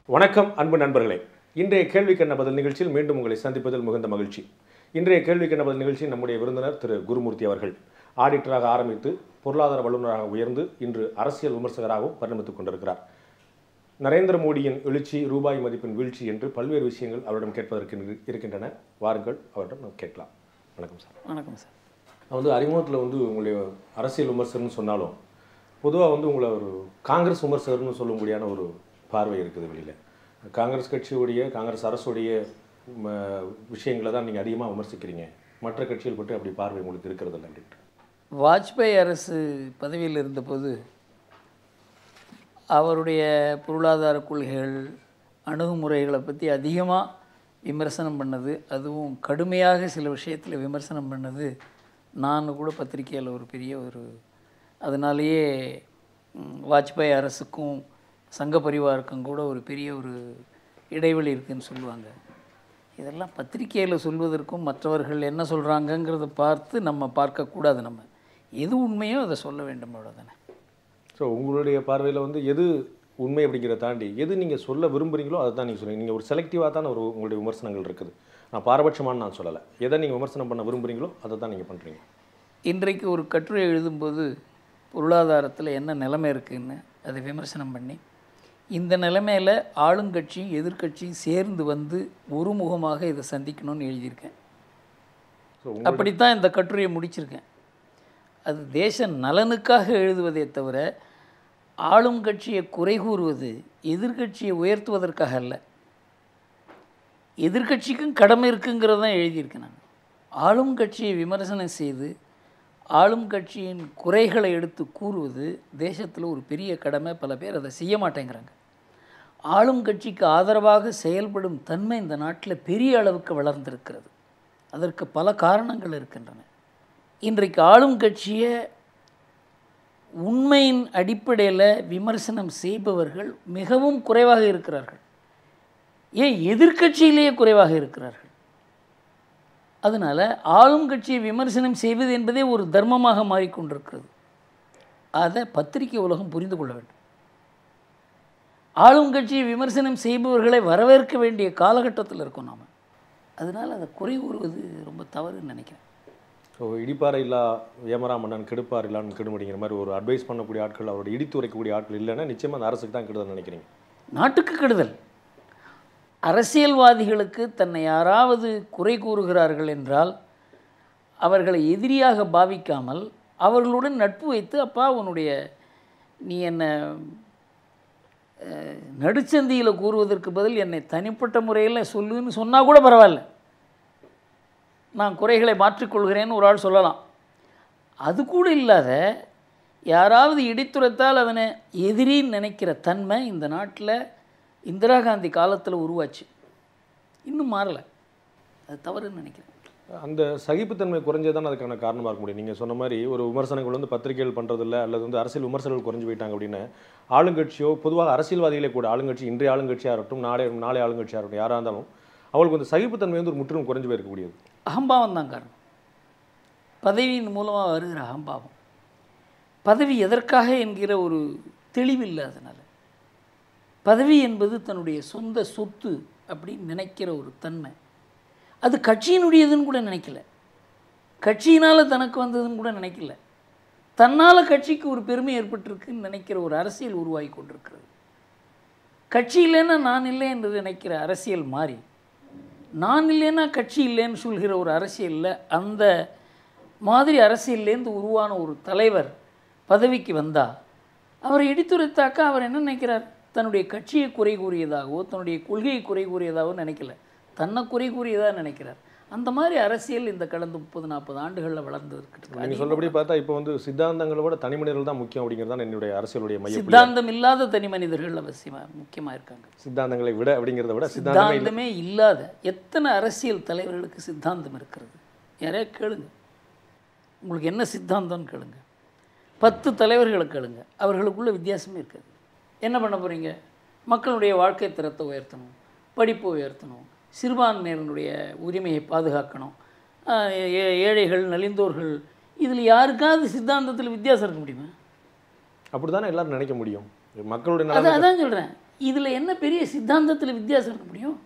வணக்கம் அன்பு நண்பர்களே இன்றைய கேள்விக்கண்ண பதில் நிகழ்ச்சியில் மீண்டும் உங்களை சந்திப்பதில் மிகுந்த மகிழ்ச்சி இன்றைய கேள்விக்கண்ண பதில் நிகழ்ச்சி நம்முடைய விருந்தினர் திரு குருமூர்த்தி அவர்கள் ஆடிட்டராக ஆரம்பித்து பொருளாதார வல்லுநராக உயர்ந்து இன்று அரசியல் விமர்சகராகவும் பரிணமித்துக் கொண்டிருக்கிறார் நரேந்திர மோடியின் எழுச்சி ரூபாய் மதிப்பின் வீழ்ச்சி என்று பல்வேறு விஷயங்கள் அவரிடம் கேட்பதற்கு இரு- இருக்கின்றன வாருங்கள் அவரிடம் நாம் கேட்கலாம் வணக்கம் சார் வணக்கம் சார் நான் வந்து அறிமுகத்தில் வந்து உங்களுடைய அரசியல் விமர்சகர்னு சொன்னாலும் பொதுவாக வந்து உங்களை ஒரு காங்கிரஸ் விமர்சகர்னு சொல்லும்படியான ஒரு பார்வை இருக்குது வெளியில் காங்கிரஸ் கட்சியுடைய காங்கிரஸ் அரசுடைய ம, விஷயங்களை தான் நீங்கள் அதிகமாக விமர்சிக்கிறீங்க மற்ற கட்சிகள் பற்றி அப்படி பார்வை உங்களுக்கு இருக்கிறது இல்லை அப்படின்ட்டு வாஜ்பாய் அரசு பதவியில் இருந்தபோது அவருடைய பொருளாதார கொள்கைகள் அணுகுமுறைகளை பற்றி அதிகமாக விமர்சனம் பண்ணது அதுவும் கடுமையாக சில விஷயத்தில் விமர்சனம் பண்ணது நான் கூட பத்திரிக்கையில் ஒரு பெரிய ஒரு அதனாலேயே ம், வாஜ்பாய் அரசுக்கும் சங்க பரிவாருக்கும் கூட ஒரு பெரிய ஒரு இடைவெளி இருக்குன்னு சொல்லுவாங்க இதெல்லாம் பத்திரிக்கையில் சொல்வதற்கும் மற்றவர்கள் என்ன சொல்கிறாங்கங்கிறத பார்த்து நம்ம பார்க்கக்கூடாது நம்ம எது உண்மையோ அதை சொல்ல வேண்டும் அவ்வளோதானே ஸோ உங்களுடைய பார்வையில் வந்து எது உண்மை அப்படிங்கிறத தாண்டி எது நீங்கள் சொல்ல விரும்புகிறீங்களோ அதை தான் நீங்கள் சொல்லுங்கள் நீங்கள் ஒரு செலக்டிவாக தான் ஒரு உங்களுடைய விமர்சனங்கள் இருக்குது நான் பாரபட்சமானு நான் சொல்லலை எதை நீங்கள் விமர்சனம் பண்ண விரும்புகிறீங்களோ அதை தான் நீங்கள் பண்ணுறீங்க இன்றைக்கு ஒரு கட்டுரை எழுதும்போது பொருளாதாரத்தில் என்ன நிலைமை இருக்குன்னு அதை விமர்சனம் பண்ணி இந்த நிலைமையில் ஆளுங்கட்சி எதிர்க்கட்சி சேர்ந்து வந்து ஒருமுகமாக இதை சந்திக்கணும்னு எழுதியிருக்கேன் ஸோ அப்படித்தான் இந்த கட்டுரையை முடிச்சிருக்கேன் அது தேச நலனுக்காக எழுதுவதே தவிர ஆளும் கட்சியை குறை கூறுவது எதிர்க்கட்சியை உயர்த்துவதற்காக அல்ல எதிர்க்கட்சிக்கும் கடமை இருக்குங்கிறத தான் எழுதியிருக்கேன் நான் ஆளும் கட்சியை விமர்சனம் செய்து ஆளும் கட்சியின் குறைகளை எடுத்து கூறுவது தேசத்தில் ஒரு பெரிய கடமை பல பேர் அதை செய்ய மாட்டேங்கிறாங்க ஆளும் கட்சிக்கு ஆதரவாக செயல்படும் தன்மை இந்த நாட்டில் பெரிய அளவுக்கு வளர்ந்திருக்கிறது அதற்கு பல காரணங்கள் இருக்கின்றன இன்றைக்கு ஆளும் கட்சியை உண்மையின் அடிப்படையில் விமர்சனம் செய்பவர்கள் மிகவும் குறைவாக இருக்கிறார்கள் ஏன் எதிர்க்கட்சியிலேயே குறைவாக இருக்கிறார்கள் அதனால் ஆளும் கட்சியை விமர்சனம் செய்வது என்பதே ஒரு தர்மமாக மாறிக்கொண்டிருக்கிறது அதை பத்திரிகை உலகம் புரிந்து கொள்ள வேண்டும் ஆளும் கட்சியை விமர்சனம் செய்பவர்களை வரவேற்க வேண்டிய காலகட்டத்தில் இருக்கோம் நாம் அதனால் அதை குறை கூறுவது ரொம்ப தவறுன்னு நினைக்கிறேன் ஸோ இடிப்பாறை இல்லா ஏமரா மன்னன் கெடுப்பார் இல்லான்னு கெடுமடிங்கிற மாதிரி ஒரு அட்வைஸ் பண்ணக்கூடிய ஆட்கள் அவரோட இடித்து உரைக்கக்கூடிய ஆட்கள் இல்லைன்னா நிச்சயமாக அந்த அரசுக்கு தான் கெடுதல் நினைக்கிறீங்க நாட்டுக்கு கெடுதல் அரசியல்வாதிகளுக்கு தன்னை யாராவது குறை கூறுகிறார்கள் என்றால் அவர்களை எதிரியாக பாவிக்காமல் அவர்களுடன் நட்பு வைத்து அப்பா உன்னுடைய நீ என்னை அஹ், நடுச்சந்தியில் கூறுவதற்கு பதில் என்னை தனிப்பட்ட முறையில் சொல்லுன்னு சொன்னால் கூட பரவாயில்ல நான் குறைகளை மாற்றிக்கொள்கிறேன்னு ஒரு ஆள் சொல்லலாம் அது கூட இல்லாத யாராவது இடித்துரைத்தால் அவனை எதிரின்னு நினைக்கிற தன்மை இந்த நாட்டில் இந்திரா காந்தி காலத்தில் உருவாச்சு இன்னும் மாறலை அது தவறுன்னு நினைக்கிறேன் அந்த சகிப்புத்தன்மை குறைஞ்சே தான் அதுக்கான காரணமாக இருக்க முடியும் நீங்கள் சொன்ன மாதிரி ஒரு விமர்சனங்கள் வந்து பத்திரிகைகள் பண்ணுறதில்ல அல்லது வந்து அரசியல் விமர்சனங்கள் குறைஞ்சு போயிட்டாங்க அப்படின்னு ஆளுங்கட்சியோ பொதுவாக அரசியல்வாதிகளே கூட ஆளுங்கட்சி இன்றைய ஆளுங்கட்சியாக இருக்கட்டும் நாளை நாளை ஆளுங்கட்சியாக இருக்கட்டும் யாராக இருந்தாலும் அவங்களுக்கு வந்து சகிப்புத்தன்மை வந்து ஒரு முற்றிலும் குறைஞ்சு போயிருக்கக்கூடியது அகம்பாவம் தான் காரணம் பதவியின் மூலமாக வருகிற அகம்பாவம் பதவி எதற்காக என்கிற ஒரு தெளிவில்லை அதனால் பதவி என்பது தன்னுடைய சொந்த சொத்து அப்படின்னு நினைக்கிற ஒரு தன்மை அது கட்சியினுடையதுன்னு கூட நினைக்கல கட்சியினால் தனக்கு வந்ததுன்னு கூட நினைக்கல தன்னால் கட்சிக்கு ஒரு பெருமை ஏற்பட்டிருக்குன்னு நினைக்கிற ஒரு அரசியல் உருவாகி கொண்டிருக்கிறது கட்சி இல்லைன்னா நான் இல்லை என்று நினைக்கிற அரசியல் மாறி நான் இல்லைன்னா கட்சி இல்லைன்னு சொல்கிற ஒரு அரசியலில் அந்த மாதிரி அரசியல்லேருந்து உருவான ஒரு தலைவர் பதவிக்கு வந்தால் அவரை இடித்துரைத்தாக்கா அவர் என்ன நினைக்கிறார் தன்னுடைய கட்சியை குறை கூறியதாகவோ தன்னுடைய கொள்கையை குறை கூறியதாகவோ நினைக்கல தன்னை குறை கூறியதாக நினைக்கிறார் அந்த மாதிரி அரசியல் இந்த கடந்த முப்பது நாற்பது ஆண்டுகளில் வளர்ந்துருக்கு நீங்கள் சொல்றபடி பார்த்தா இப்போ வந்து சித்தாந்தங்களை விட தனி மனிதர்கள் தான் முக்கியம் அப்படிங்கிறது தான் என்னுடைய அரசியலுடைய மைய புள்ளி. சித்தாந்தம் இல்லாத தனி மனிதர்கள் அவசியமாக முக்கியமாக இருக்காங்க சித்தாந்தங்களை விட அப்படிங்கிறத விட சித்தாந்தமே இல்லை சித்தாந்தமே இல்லாத எத்தனை அரசியல் தலைவர்களுக்கு சித்தாந்தம் இருக்கிறது யாரையா கேளுங்க உங்களுக்கு என்ன சித்தாந்தம்னு கேளுங்க பத்து தலைவர்களை கேளுங்க அவர்களுக்குள்ள வித்தியாசமே இருக்காது என்ன பண்ண போகிறீங்க மக்களுடைய வாழ்க்கை தரத்தை உயர்த்தணும் படிப்பை உயர்த்தணும் சிறுபான்மையினருடைய உரிமையை பாதுகாக்கணும் ஆஹ் ஏ- ஏழைகள் நலிந்தோர்கள் இதில் யாருக்காவது சித்தாந்தத்தில் வித்தியாசம் இருக்க முடியுமா அப்படி தானே எல்லாரும் நினைக்க முடியும் மக்களுடைய அது நலன் அதான் சொல்கிறேன் இதில் என்ன பெரிய சித்தாந்தத்தில் வித்தியாசம் இருக்க முடியும்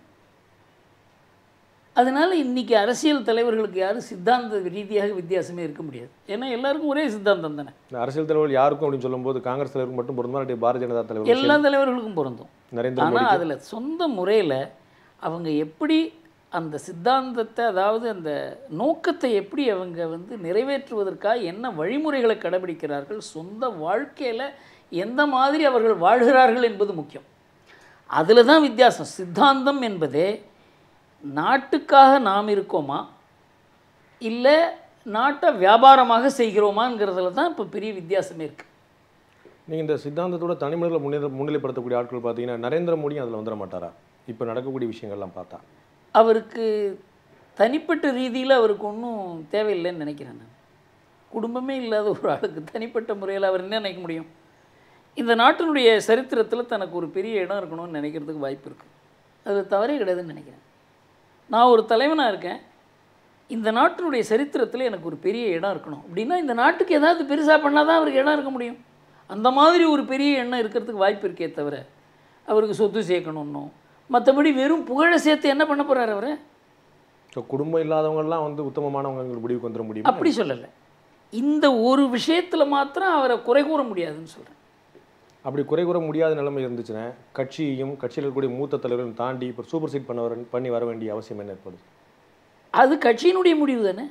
அதனால் இன்றைக்கி அரசியல் தலைவர்களுக்கு யாரும் சித்தாந்த ரீதியாக வித்தியாசமே இருக்க முடியாது ஏன்னா எல்லாருக்கும் ஒரே சித்தாந்தம் தானே இந்த அரசியல் தலைவர்கள் யாருக்கும் அப்படின்னு சொல்லும்போது காங்கிரஸ் தலைவருக்கு மட்டும் பொருந்துமா இல்லாட்டி பாரதிய ஜனதா தலைவர் எல்லா தலைவர்களுக்கும் பொருந்தும் நரேந்திர மோடி ஆனால் அதில் சொந்த முறையில் அவங்க எப்படி அந்த சித்தாந்தத்தை அதாவது அந்த நோக்கத்தை எப்படி அவங்க வந்து நிறைவேற்றுவதற்காக என்ன வழிமுறைகளை கடைபிடிக்கிறார்கள் சொந்த வாழ்க்கையில் எந்த மாதிரி அவர்கள் வாழ்கிறார்கள் என்பது முக்கியம் அதில் தான் வித்தியாசம் சித்தாந்தம் என்பதே நாட்டுக்காக நாம் இருக்கோமா இல்லை நாட்டை வியாபாரமாக செய்கிறோமாங்கிறதுல தான் இப்போ பெரிய வித்தியாசமே இருக்குது நீங்கள் இந்த சித்தாந்தத்தோட தனிமனிதர்களை முன்னிலை முன்னிலைப்படுத்தக்கூடிய ஆட்கள் பார்த்தீங்கன்னா நரேந்திர மோடியும் அதில் வந்துட மாட்டாரா இப்போ நடக்கக்கூடிய விஷயங்கள்லாம் பார்த்தா அவருக்கு தனிப்பட்ட ரீதியில் அவருக்கு ஒன்றும் தேவையில்லைன்னு நினைக்கிறேன் நான் குடும்பமே இல்லாத ஒரு ஆளுக்கு தனிப்பட்ட முறையில் அவர் என்ன நினைக்க முடியும் இந்த நாட்டினுடைய சரித்திரத்தில் தனக்கு ஒரு பெரிய இடம் இருக்கணும்னு நினைக்கிறதுக்கு வாய்ப்பு இருக்குது அது தவறே கிடையாதுன்னு நினைக்கிறேன் நான் ஒரு தலைவனாக இருக்கேன் இந்த நாட்டினுடைய சரித்திரத்தில் எனக்கு ஒரு பெரிய இடம் இருக்கணும் அப்படின்னா இந்த நாட்டுக்கு ஏதாவது பெருசாக பண்ணால் தான் அவருக்கு இடம் இருக்க முடியும் அந்த மாதிரி ஒரு பெரிய எண்ணம் இருக்கிறதுக்கு வாய்ப்பு இருக்கே தவிர அவருக்கு சொத்து சேர்க்கணுன்னோ மற்றபடி வெறும் புகழை சேர்த்து என்ன பண்ண போகிறார் அவர் ஸோ குடும்பம் இல்லாதவங்கலாம் வந்து உத்தமமானவங்க முடிவுக்கு வந்துட முடியும் அப்படி சொல்லலை இந்த ஒரு விஷயத்தில் மாத்திரம் அவரை குறை கூற முடியாதுன்னு சொல்கிறேன் அப்படி குறை கூற முடியாத நிலைமை இருந்துச்சுன்னா கட்சியையும் கட்சியில் இருக்கக்கூடிய மூத்த தலைவர்களையும் தாண்டி இப்போ சூப்பர் சீட் பண்ண வர பண்ணி வர வேண்டிய அவசியம் என்ன ஏற்படுது அது கட்சியினுடைய முடிவு தானே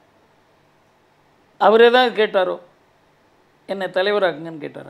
அவர் ஏதாவது கேட்டாரோ என்னை தலைவராக்குங்கன்னு கேட்டாரா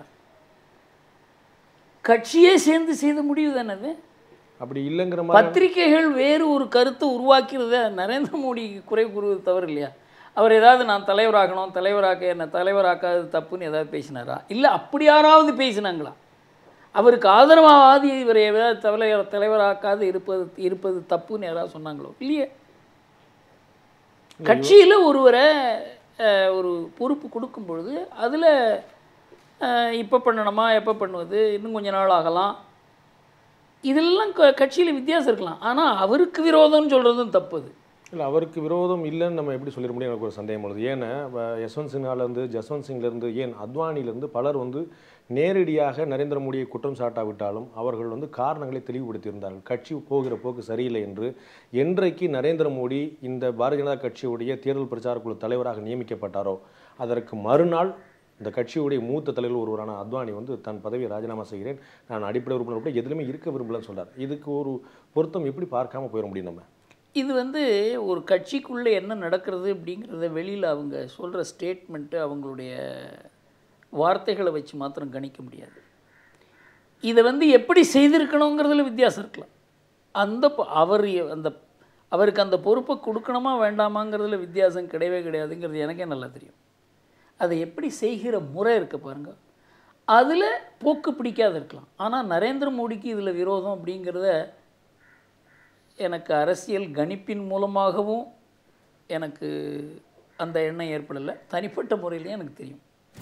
கட்சியே சேர்ந்து செய்த முடிவு தானே அது அப்படி இல்லைங்கிற மாதிரி பத்திரிகைகள் வேறு ஒரு கருத்தை உருவாக்கிறத நரேந்திர மோடி குறை கூறுவது தவறு இல்லையா அவர் ஏதாவது நான் தலைவராகணும் தலைவராக்க என்ன தலைவராக்காது தப்புன்னு ஏதாவது பேசினாரா இல்லை அப்படி யாராவது பேசினாங்களா அவருக்கு ஆதரவாதி இவர் ஏதாவது தலைவர் தலைவராக்காது இருப்பது இருப்பது தப்புன்னு யாராவது சொன்னாங்களோ இல்லையே கட்சியில் ஒருவரை அஹ், ஒரு பொறுப்பு கொடுக்கும் பொழுது அதில் இப்போ பண்ணணுமா எப்போ பண்ணுவது இன்னும் கொஞ்ச நாள் ஆகலாம் இதெல்லாம் க கட்சியில் வித்தியாசம் இருக்கலாம் ஆனால் அவருக்கு விரோதம்னு சொல்கிறதும் தப்பு அது இல்லை அவருக்கு விரோதம் இல்லைன்னு நம்ம எப்படி சொல்லிட முடியும் எனக்கு ஒரு சந்தேகம் வருது ஏன்னா வ- யஷ்வந்த் சின்ஹாலேருந்து ஜஸ்வந்த் சிங்லேருந்து ஏன் அத்வானிலேருந்து பலர் வந்து நேரடியாக நரேந்திர மோடியை குற்றம் சாட்டாவிட்டாலும் அவர்கள் வந்து காரணங்களை தெளிவுபடுத்தியிருந்தார்கள் கட்சி போகிற போக்கு சரியில்லை என்று என்றைக்கு நரேந்திர மோடி இந்த பாரதிய ஜனதா கட்சியுடைய தேர்தல் பிரச்சார குழு தலைவராக நியமிக்கப்பட்டாரோ அதற்கு மறுநாள் இந்த கட்சியுடைய மூத்த தலைவர் ஒருவரான அத்வானி வந்து தன் பதவியை ராஜினாமா செய்கிறேன் நான் அடிப்படை உறுப்பினர் கூட எதுலையுமே இருக்க விரும்பலன்னு சொல்றார் இதுக்கு ஒரு பொருத்தம் எப்படி பார்க்காம போயிட முடியும் நம்ம இது வந்து ஒரு கட்சிக்குள்ளே என்ன நடக்கிறது அப்படிங்கிறத வெளியில் அவங்க சொல்கிற ஸ்டேட்மெண்ட்டு அவங்களுடைய வார்த்தைகளை வச்சு மாத்திரம் கணிக்க முடியாது இதை வந்து எப்படி செய்திருக்கணுங்கிறதுல வித்தியாசம் இருக்கலாம் அந்த பொ- அவர் எ- அந்த அவருக்கு அந்த பொறுப்பை கொடுக்கணுமா வேண்டாமாங்கிறதுல வித்தியாசம் கிடையவே கிடையாதுங்கிறது எனக்கே நல்லா தெரியும் அதை எப்படி செய்கிற முறை இருக்கு பாருங்க அதில் போக்கு பிடிக்காத இருக்கலாம் ஆனால் நரேந்திர மோடிக்கு இதில் விரோதம் அப்படிங்கிறத எனக்கு அரசியல் கணிப்பின் மூலமாகவும் எனக்கு அந்த எண்ணம் ஏற்படலை தனிப்பட்ட முறையிலையும் எனக்கு தெரியும்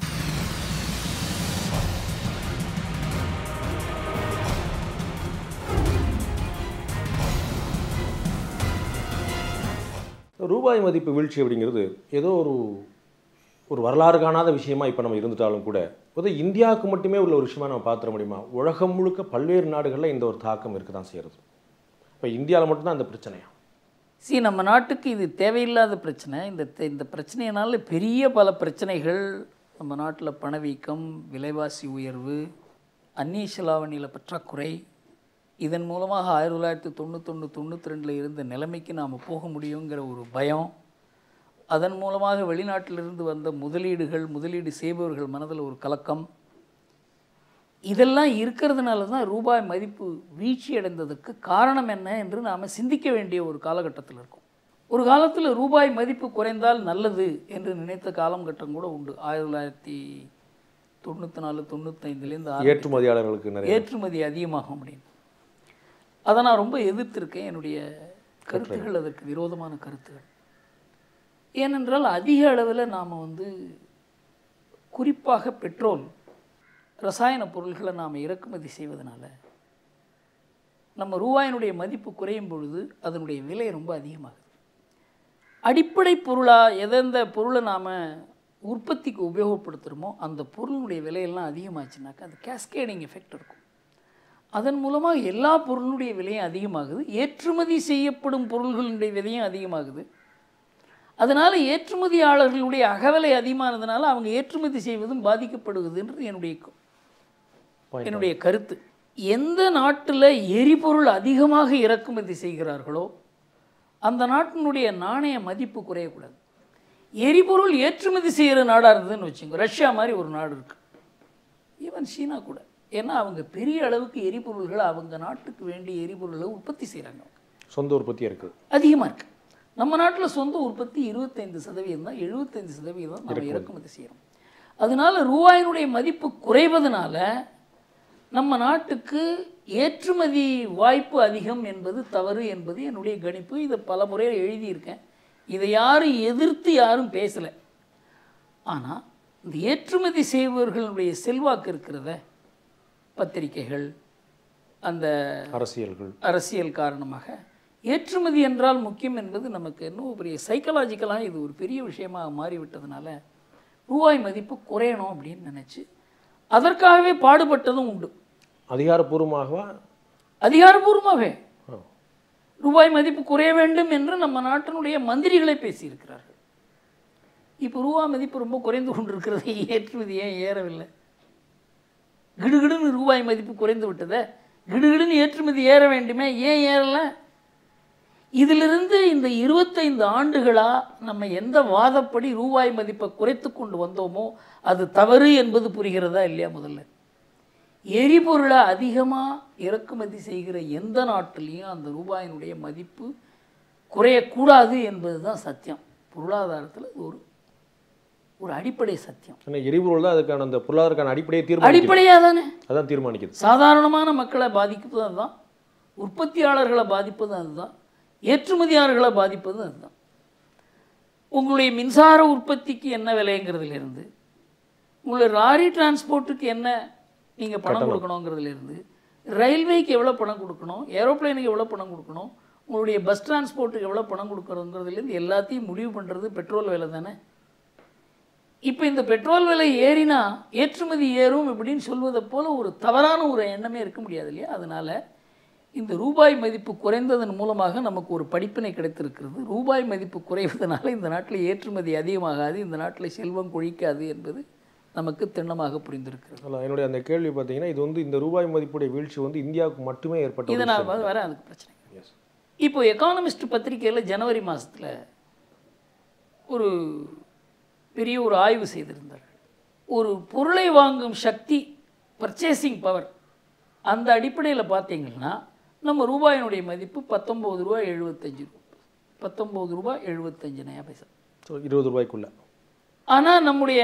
ரூபாய் மதிப்பு வீழ்ச்சி அப்படிங்கிறது ஏதோ ஒரு ஒரு வரலாறு காணாத விஷயமா இப்போ நம்ம இருந்துட்டாலும் கூட ஏதோ இந்தியாவுக்கு மட்டுமே உள்ள ஒரு விஷயமா நம்ம பார்த்துட முடியுமா உலகம் முழுக்க பல்வேறு நாடுகளில் இந்த ஒரு தாக்கம் இருக்க தான் செய்கிறது இப்போ இந்தியாவில் மட்டும்தான் இந்த பிரச்சனையா சி நம்ம நாட்டுக்கு இது தேவையில்லாத பிரச்சனை இந்த தெ- இந்த பிரச்சனையினால பெரிய பல பிரச்சனைகள் நம்ம நாட்டில் பணவீக்கம் விலைவாசி உயர்வு அந்நிய செலாவணியில் பற்றாக்குறை இதன் மூலமாக ஆயிரத்தி தொள்ளாயிரத்தி தொண்ணூத்தொன்று தொண்ணூற்றி ரெண்டில் இருந்த நிலைமைக்கு நாம் போக முடியுங்கிற ஒரு பயம் அதன் மூலமாக வெளிநாட்டிலிருந்து வந்த முதலீடுகள் முதலீடு செய்பவர்கள் மனதில் ஒரு கலக்கம் இதெல்லாம் இருக்கிறதுனால தான் ரூபாய் மதிப்பு வீழ்ச்சி அடைந்ததற்கு காரணம் என்ன என்று நாம் சிந்திக்க வேண்டிய ஒரு காலகட்டத்தில் இருக்கோம் ஒரு காலத்தில் ரூபாய் மதிப்பு குறைந்தால் நல்லது என்று நினைத்த காலகட்டம் கூட உண்டு ஆயிரத்தி தொள்ளாயிரத்தி தொண்ணூற்றி நாலு தொண்ணூத்தைந்துலேருந்து ஏற்றுமதியாளர்களுக்கு நிறைய ஏற்றுமதி அதிகமாகும் அப்படின்னு அதை நான் ரொம்ப எதிர்த்திருக்கேன் என்னுடைய கருத்துகள் அதற்கு விரோதமான கருத்துகள் ஏனென்றால் அதிக அளவில் நாம் வந்து குறிப்பாக பெட்ரோல் ரசாயன பொருள்களை நாம் இறக்குமதி செய்வதனால நம்ம ரூபாயினுடைய மதிப்பு குறையும் பொழுது அதனுடைய விலை ரொம்ப அதிகமாகுது அடிப்படை பொருளாக எந்தெந்த பொருளை நாம் உற்பத்திக்கு உபயோகப்படுத்துகிறோமோ அந்த பொருளுடைய விலையெல்லாம் அதிகமாச்சுனாக்கா அது கேஸ்கேடிங் எஃபெக்ட் இருக்கும் அதன் மூலமாக எல்லா பொருளுடைய விலையும் அதிகமாகுது ஏற்றுமதி செய்யப்படும் பொருள்களுடைய விலையும் அதிகமாகுது அதனால் ஏற்றுமதியாளர்களுடைய அகவிலை அதிகமானதுனால அவங்க ஏற்றுமதி செய்வதும் பாதிக்கப்படுகுதுன்றது என்னுடைய கு- Point. என்னுடைய கருத்து எந்த நாட்டில் எரிபொருள் அதிகமாக இறக்குமதி செய்கிறார்களோ அந்த நாட்டினுடைய நாணய மதிப்பு குறையக்கூடாது எரிபொருள் ஏற்றுமதி செய்கிற நாடாக இருந்ததுன்னு வச்சுங்க ரஷ்யா மாதிரி ஒரு நாடு இருக்குது ஈவன் சீனா கூட ஏன்னா அவங்க பெரிய அளவுக்கு எரிபொருள்களை அவங்க நாட்டுக்கு வேண்டிய எரிபொருளை உற்பத்தி செய்கிறாங்க சொந்த உற்பத்தியாக இருக்குது அதிகமாக இருக்குது நம்ம நாட்டில் சொந்த உற்பத்தி இருபத்தைந்து சதவீதம் தான் எழுபத்தைந்து சதவீதம் நம்ம இறக்குமதி செய்கிறோம் அதனால ரூபாயினுடைய மதிப்பு குறைவதனால நம்ம நாட்டுக்கு ஏற்றுமதி வாய்ப்பு அதிகம் என்பது தவறு என்பது என்னுடைய கணிப்பு இதை பல முறை எழுதியிருக்கேன் இதை யாரும் எதிர்த்து யாரும் பேசலை ஆனால் இந்த ஏற்றுமதி செய்பவர்களுடைய செல்வாக்கு இருக்கிறத பத்திரிகைகள் அந்த அரசியல்கள் அரசியல் காரணமாக ஏற்றுமதி என்றால் முக்கியம் என்பது நமக்கு இன்னும் பெரிய சைக்கலாஜிக்கலாக இது ஒரு பெரிய விஷயமாக மாறிவிட்டதுனால ரூபாய் மதிப்பு குறையணும் அப்படின்னு நினச்சி அதற்காகவே பாடுபட்டதும் உண்டு அதிகாரப்பூர்வமாகவா அதிகாரபூர்வமாகவே ஆ. ரூபாய் மதிப்பு குறைய வேண்டும் என்று நம்ம நாட்டினுடைய மந்திரிகளே பேசியிருக்கிறார்கள் இப்போ ரூபாய் மதிப்பு ரொம்ப குறைந்து கொண்டிருக்கிறது ஏற்றுமதி ஏன் ஏறவில்லை கிடுகிடுன்னு ரூபாய் மதிப்பு குறைந்து விட்டதே கிடுகிடுன்னு ஏற்றுமதி ஏற வேண்டுமே ஏன் ஏறல இதிலிருந்து இந்த இருபத்தைந்து ஆண்டுகளா நம்ம எந்த வாதப்படி ரூபாய் மதிப்பை குறைத்து கொண்டு வந்தோமோ அது தவறு என்பது புரிகிறதா இல்லையா முதல்ல எரிபொருளை அதிகமாக இறக்குமதி செய்கிற எந்த நாட்டிலையும் அந்த ரூபாயினுடைய மதிப்பு குறையக்கூடாது என்பது தான் சத்தியம் பொருளாதாரத்தில் இது ஒரு ஒரு அடிப்படை சத்தியம் ஏன்னா எரிபொருள் தான் அதுக்கான அந்த பொருளாதாரக்கான அடிப்படையை தீர்மானிக்குது அடிப்படையாக தானே அதான் தீர்மானிக்குது சாதாரணமான மக்களை பாதிப்பது அதுதான் உற்பத்தியாளர்களை பாதிப்பது அதுதான் ஏற்றுமதியாளர்களை பாதிப்பது அதுதான் உங்களுடைய மின்சார உற்பத்திக்கு என்ன விலைங்கிறதுலேருந்து உங்களுடைய லாரி டிரான்ஸ்போர்ட்டுக்கு என்ன நீங்கள் பணம் கொடுக்கணுங்கிறதுலேருந்து ரயில்வேக்கு எவ்வளோ பணம் கொடுக்கணும் ஏரோப்ளேனுக்கு எவ்வளோ பணம் கொடுக்கணும் உங்களுடைய பஸ் டிரான்ஸ்போர்ட்டுக்கு எவ்வளோ பணம் கொடுக்கணுங்கிறதுலேருந்து எல்லாத்தையும் முடிவு பண்ணுறது பெட்ரோல் விலை தானே இப்போ இந்த பெட்ரோல் விலை ஏறினா ஏற்றுமதி ஏறும் இப்படின்னு சொல்வதை போல ஒரு தவறான ஒரு எண்ணமே இருக்க முடியாது இல்லையா அதனால இந்த ரூபாய் மதிப்பு குறைந்ததன் மூலமாக நமக்கு ஒரு படிப்பினை கிடைத்திருக்கிறது ரூபாய் மதிப்பு குறைவதனால இந்த நாட்டில் ஏற்றுமதி அதிகமாகாது இந்த நாட்டில் செல்வம் கொழிக்காது என்பது நமக்கு திண்ணமாக புரிந்திருக்கிறது அல்ல, என்னுடைய அந்த கேள்வி பார்த்தீங்கன்னா இது வந்து இந்த ரூபாய் மதிப்புடைய வீழ்ச்சி வந்து இந்தியாவுக்கு மட்டுமே ஏற்பட்ட ஒரு இதை நான் விஷயம். வரேன் அதுக்கு பிரச்சனை Yes. இப்போ எக்கானமிஸ்ட் பத்திரிக்கையில் ஜனவரி மாதத்தில் ஒரு பெரிய ஒரு ஆய்வு செய்திருந்தார்கள் ஒரு பொருளை வாங்கும் சக்தி பர்ச்சேசிங் பவர் அந்த அடிப்படையில் பார்த்தீங்கன்னா நம்ம ரூபாயினுடைய மதிப்பு பத்தொம்போது ரூபாய் எழுபத்தஞ்சு ரூபாய் பத்தொம்போது ரூபாய் எழுபத்தஞ்சு நயா பைசா ஸோ இருபது ரூபாய்க்குள்ள ஆனால் நம்முடைய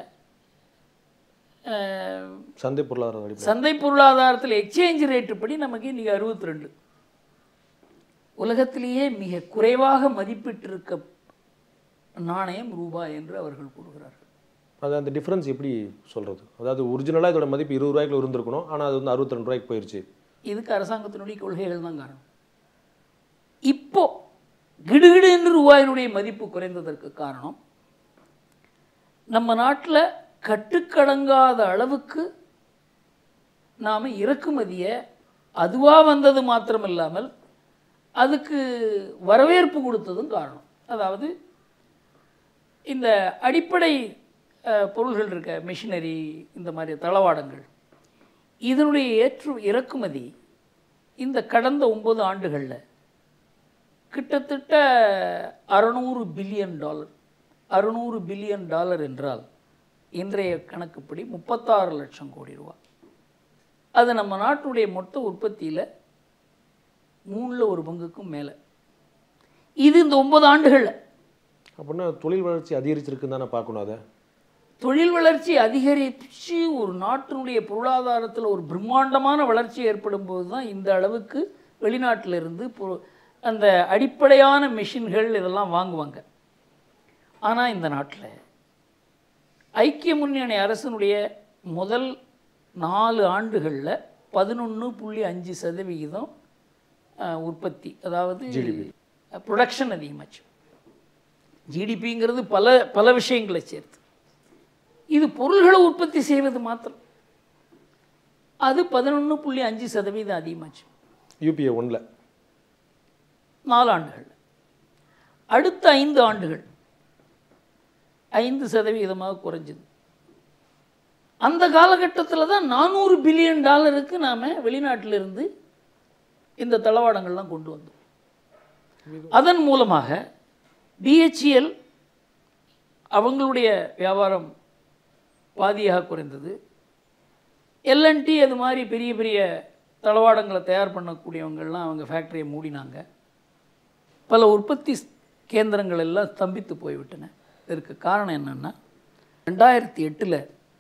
அஹ், சந்தை பொருளாதார அடிப்படை சந்தை பொருளாதாரத்தில் எக்ஸ்சேஞ்ச் ரேட்டு படி நமக்கு இன்றைக்கி அறுபத்தி ரெண்டு உலகத்திலேயே மிக குறைவாக மதிப்பிட்டிருக்க நாணயம் ரூபாய் என்று அவர்கள் கூறுகிறார்கள் அது அந்த டிஃப்ரென்ஸ் எப்படி சொல்கிறது அதாவது ஒரிஜினலாக இதோட மதிப்பு இருபது ரூபாய்க்குள்ள இருந்திருக்கணும் ஆனால் அது வந்து அறுபத்தி ரெண்டு ரூபாய்க்கு போயிருச்சு இதுக்கு அரசாங்கத்தினுடைய கொள்கைகள் தான் காரணம் இப்போ கிடுகிடு என்று ரூபாயினுடைய மதிப்பு குறைந்ததற்கு காரணம் நம்ம நாட்டில் கட்டுக்கடங்காத அளவுக்கு நாம் இறக்குமதியை அதுவாக வந்தது மாத்திரமில்லாமல் அதுக்கு வரவேற்பு கொடுத்ததும் காரணம் அதாவது இந்த அடிப்படை அஹ், பொருள்கள் இருக்க மிஷினரி இந்த மாதிரி தளவாடங்கள் இதனுடைய ஏற்று இறக்குமதி இந்த கடந்த ஒன்பது ஆண்டுகளில் கிட்டத்தட்ட அறநூறு பில்லியன் டாலர் அறுநூறு பில்லியன் டாலர் என்றால் இன்றைய கணக்குப்படி முப்பத்தாறு லட்சம் கோடி ரூபா அது நம்ம நாட்டுடைய மொத்த உற்பத்தியில் மூணில் ஒரு பங்குக்கும் மேலே இது இந்த ஒன்பது ஆண்டுகளில் அப்படின்னா தொழில் வளர்ச்சி அதிகரிச்சிருக்குன்னு தானே பார்க்கணும் அதை தொழில் வளர்ச்சி அதிகரித்து ஒரு நாட்டினுடைய பொருளாதாரத்தில் ஒரு பிரம்மாண்டமான வளர்ச்சி ஏற்படும் போது தான் இந்த அளவுக்கு வெளிநாட்டில் இருந்து பொ- அந்த அடிப்படையான மெஷின்கள் இதெல்லாம் வாங்குவாங்க ஆனால் இந்த நாட்டில் ஐக்கிய முன்னணி அரசினுடைய முதல் நாலு ஆண்டுகளில் பதினொன்று புள்ளி அஞ்சு சதவிகிதம் அஹ், உற்பத்தி அதாவது ப்ரொடக்ஷன் அதிகமாச்சு ஜிடிபிங்கிறது பல பல விஷயங்களை சேர்த்து இது பொருள்களை உற்பத்தி செய்வது மாத்திரம் அது பதினொன்று புள்ளி அஞ்சு சதவீதம் அதிகமாச்சு யூபிஏ ஒன்றில் நாலு ஆண்டுகள் அடுத்த ஐந்து ஆண்டுகள் ஐந்து சதவீதமாக குறைஞ்சது அந்த காலகட்டத்தில் தான் நானூறு பில்லியன் டாலருக்கு நாம் வெளிநாட்டிலிருந்து இந்த தளவாடங்கள்லாம் கொண்டு வந்தோம் அதன் மூலமாக பிஹெச்இஎல் அவங்களுடைய வியாபாரம் பாதியாக குறைந்தது எல்என்டி அது மாதிரி பெரிய பெரிய தளவாடங்களை தயார் பண்ணக்கூடியவங்கள்லாம் அவங்க ஃபேக்டரியை மூடினாங்க பல உற்பத்தி ஸ்- கேந்திரங்கள் எல்லாம் ஸ்தம்பித்து போய்விட்டன இதற்கு காரணம் என்னென்னா ரெண்டாயிரத்தி எட்டில்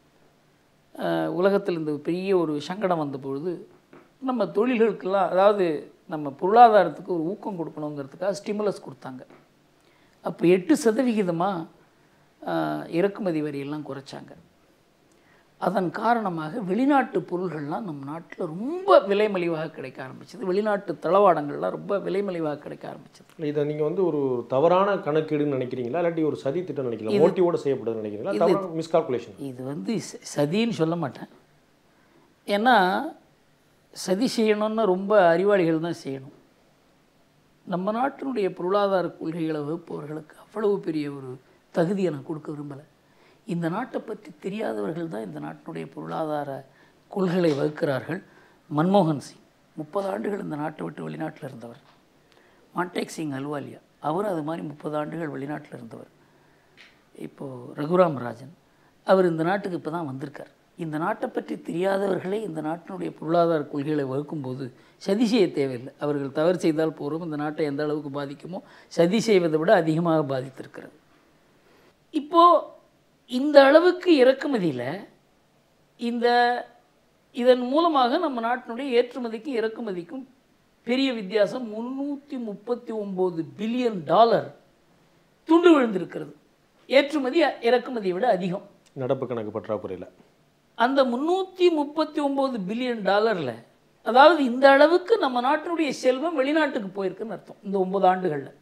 உலகத்தில் இந்த பெரிய ஒரு சங்கடம் வந்த பொழுது நம்ம தொழில்களுக்கெல்லாம் அதாவது நம்ம பொருளாதாரத்துக்கு ஒரு ஊக்கம் கொடுக்கணுங்கிறதுக்காக ஸ்டிமுலஸ் கொடுத்தாங்க அப்போ எட்டு சதவிகிதமாக இறக்குமதி வரியெல்லாம் குறைச்சாங்க அதன் காரணமாக வெளிநாட்டு பொருள்கள்லாம் நம்ம நாட்டில் ரொம்ப விலை மலிவாக கிடைக்க ஆரம்பிச்சது வெளிநாட்டு தளவாடங்கள்லாம் ரொம்ப விலை மலிவாக கிடைக்க ஆரம்பிச்சது இதை நீங்கள் வந்து ஒரு தவறான கணக்கீடுன்னு நினைக்கிறீங்களா இல்லாட்டி ஒரு சதி திட்டம் நினைக்கிறீங்களா மோட்டிவோட செய்யப்படுதுன்னு நினைக்கிறீங்களா தவறான மிஸ்கால்குலேஷன் இது வந்து ச- சதின்னு சொல்ல மாட்டேன் ஏன்னா சதி செய்யணும்னா ரொம்ப அறிவாளிகள் தான் செய்யணும் நம்ம நாட்டினுடைய பொருளாதார கொள்கைகளை வகுப்பவர்களுக்கு அவ்வளவு பெரிய ஒரு தகுதியை நான் கொடுக்க விரும்பலை இந்த நாட்டை பற்றி தெரியாதவர்கள் தான் இந்த நாட்டினுடைய பொருளாதார கொள்கைகளை வகுக்கிறார்கள் மன்மோகன் சிங் முப்பது ஆண்டுகள் இந்த நாட்டை விட்டு வெளிநாட்டில் இருந்தவர் மான்டேக் சிங் அல்வாலியா அவரும் அது மாதிரி முப்பது ஆண்டுகள் வெளிநாட்டில் இருந்தவர் இப்போது ரகுராம் ராஜன் அவர் இந்த நாட்டுக்கு இப்போ தான் வந்திருக்கார் இந்த நாட்டை பற்றி தெரியாதவர்களே இந்த நாட்டினுடைய பொருளாதார கொள்கைகளை வகுக்கும்போது சதி செய்ய தேவையில்லை அவர்கள் தவறு செய்தால் போகிறோம் இந்த நாட்டை எந்த அளவுக்கு பாதிக்குமோ சதி செய்வதை விட அதிகமாக பாதித்திருக்கிறது இப்போது இந்த அளவுக்கு இறக்குமதியில் இந்த இதன் மூலமாக நம்ம நாட்டினுடைய ஏற்றுமதிக்கும் இறக்குமதிக்கும் பெரிய வித்தியாசம் முந்நூற்றி முப்பத்தி ஒம்பது பில்லியன் டாலர் துண்டு விழுந்திருக்கிறது ஏற்றுமதி இறக்குமதியை விட அதிகம் நடப்பு கணக்கு பற்றாக்குறையில் அந்த முந்நூற்றி முப்பத்தி ஒம்பது பில்லியன் டாலரில் அதாவது இந்த அளவுக்கு நம்ம நாட்டினுடைய செல்வம் வெளிநாட்டுக்கு போயிருக்குன்னு அர்த்தம் இந்த ஒன்பது ஆண்டுகளில்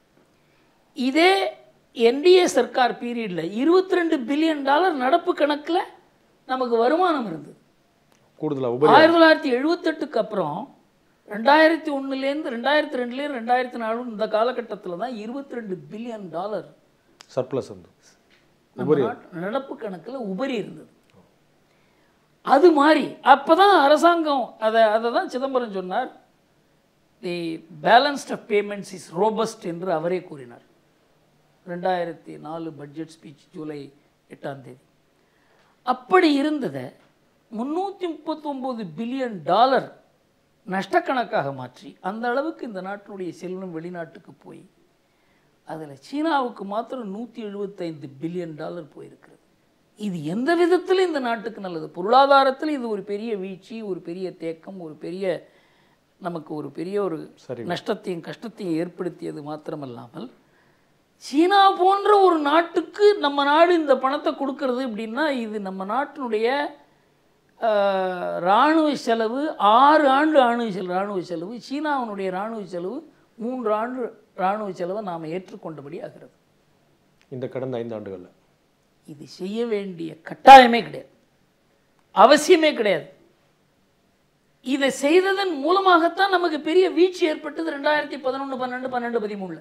இதே என்டிஏ சர்க்கார் பீரியடில் இருபத்தி ரெண்டு பில்லியன் டாலர் நடப்பு கணக்கில் நமக்கு வருமானம் இருந்தது கூடுதலாக உபரி ஆயிரத்தி தொள்ளாயிரத்தி எழுபத்தெட்டுக்கு அப்புறம் ரெண்டாயிரத்தி ஒன்றுலேருந்து ரெண்டாயிரத்தி ரெண்டுலேருந்து ரெண்டாயிரத்தி நாலு இந்த காலகட்டத்தில் தான் இருபத்தி ரெண்டு பில்லியன் டாலர் சர்ப்ளஸ் வந்து நம்ம நாட்டு நடப்பு கணக்கில் உபரி இருந்தது அது மாதிரி அப்போ தான் அரசாங்கம் அதை அதை தான் சிதம்பரம் சொன்னார் the balanced of payments is robust என்று அவரே கூறினார் ரெண்டாயிரத்தி நாலு பட்ஜெட் ஸ்பீச் ஜூலை எட்டாம் தேதி அப்படி இருந்ததை முந்நூற்றி முப்பத்தொம்போது பில்லியன் டாலர் நஷ்டக்கணக்காக மாற்றி அந்த அளவுக்கு இந்த நாட்டினுடைய செல்வம் வெளிநாட்டுக்கு போய் அதில் சீனாவுக்கு மாத்திரம் நூற்றி எழுபத்தைந்து பில்லியன் டாலர் போயிருக்கிறது இது எந்த விதத்தில் இந்த நாட்டுக்கு நல்லது பொருளாதாரத்தில் இது ஒரு பெரிய வீழ்ச்சி ஒரு பெரிய தேக்கம் ஒரு பெரிய நமக்கு ஒரு பெரிய ஒரு சரி நஷ்டத்தையும் கஷ்டத்தையும் ஏற்படுத்தியது மாத்திரமல்லாமல் சீனா போன்ற ஒரு நாட்டுக்கு நம்ம நாடு இந்த பணத்தை கொடுக்கறது அப்படின்னா இது நம்ம நாட்டினுடைய ஆஹ், இராணுவ செலவு ஆறு ஆண்டு ராணுவ செலவு இராணுவ செலவு சீனாவினுடைய இராணுவ செலவு மூன்று ஆண்டு இராணுவ செலவை நாம் ஏற்றுக்கொண்டபடி ஆகிறது இந்த கடந்த ஐந்து ஆண்டுகளில் இது செய்ய வேண்டிய கட்டாயமே கிடையாது அவசியமே கிடையாது இதை செய்ததன் மூலமாகத்தான் நமக்கு பெரிய வீழ்ச்சி ஏற்பட்டது ரெண்டாயிரத்தி பதினொன்று பன்னெண்டு பன்னெண்டு பதிமூணில்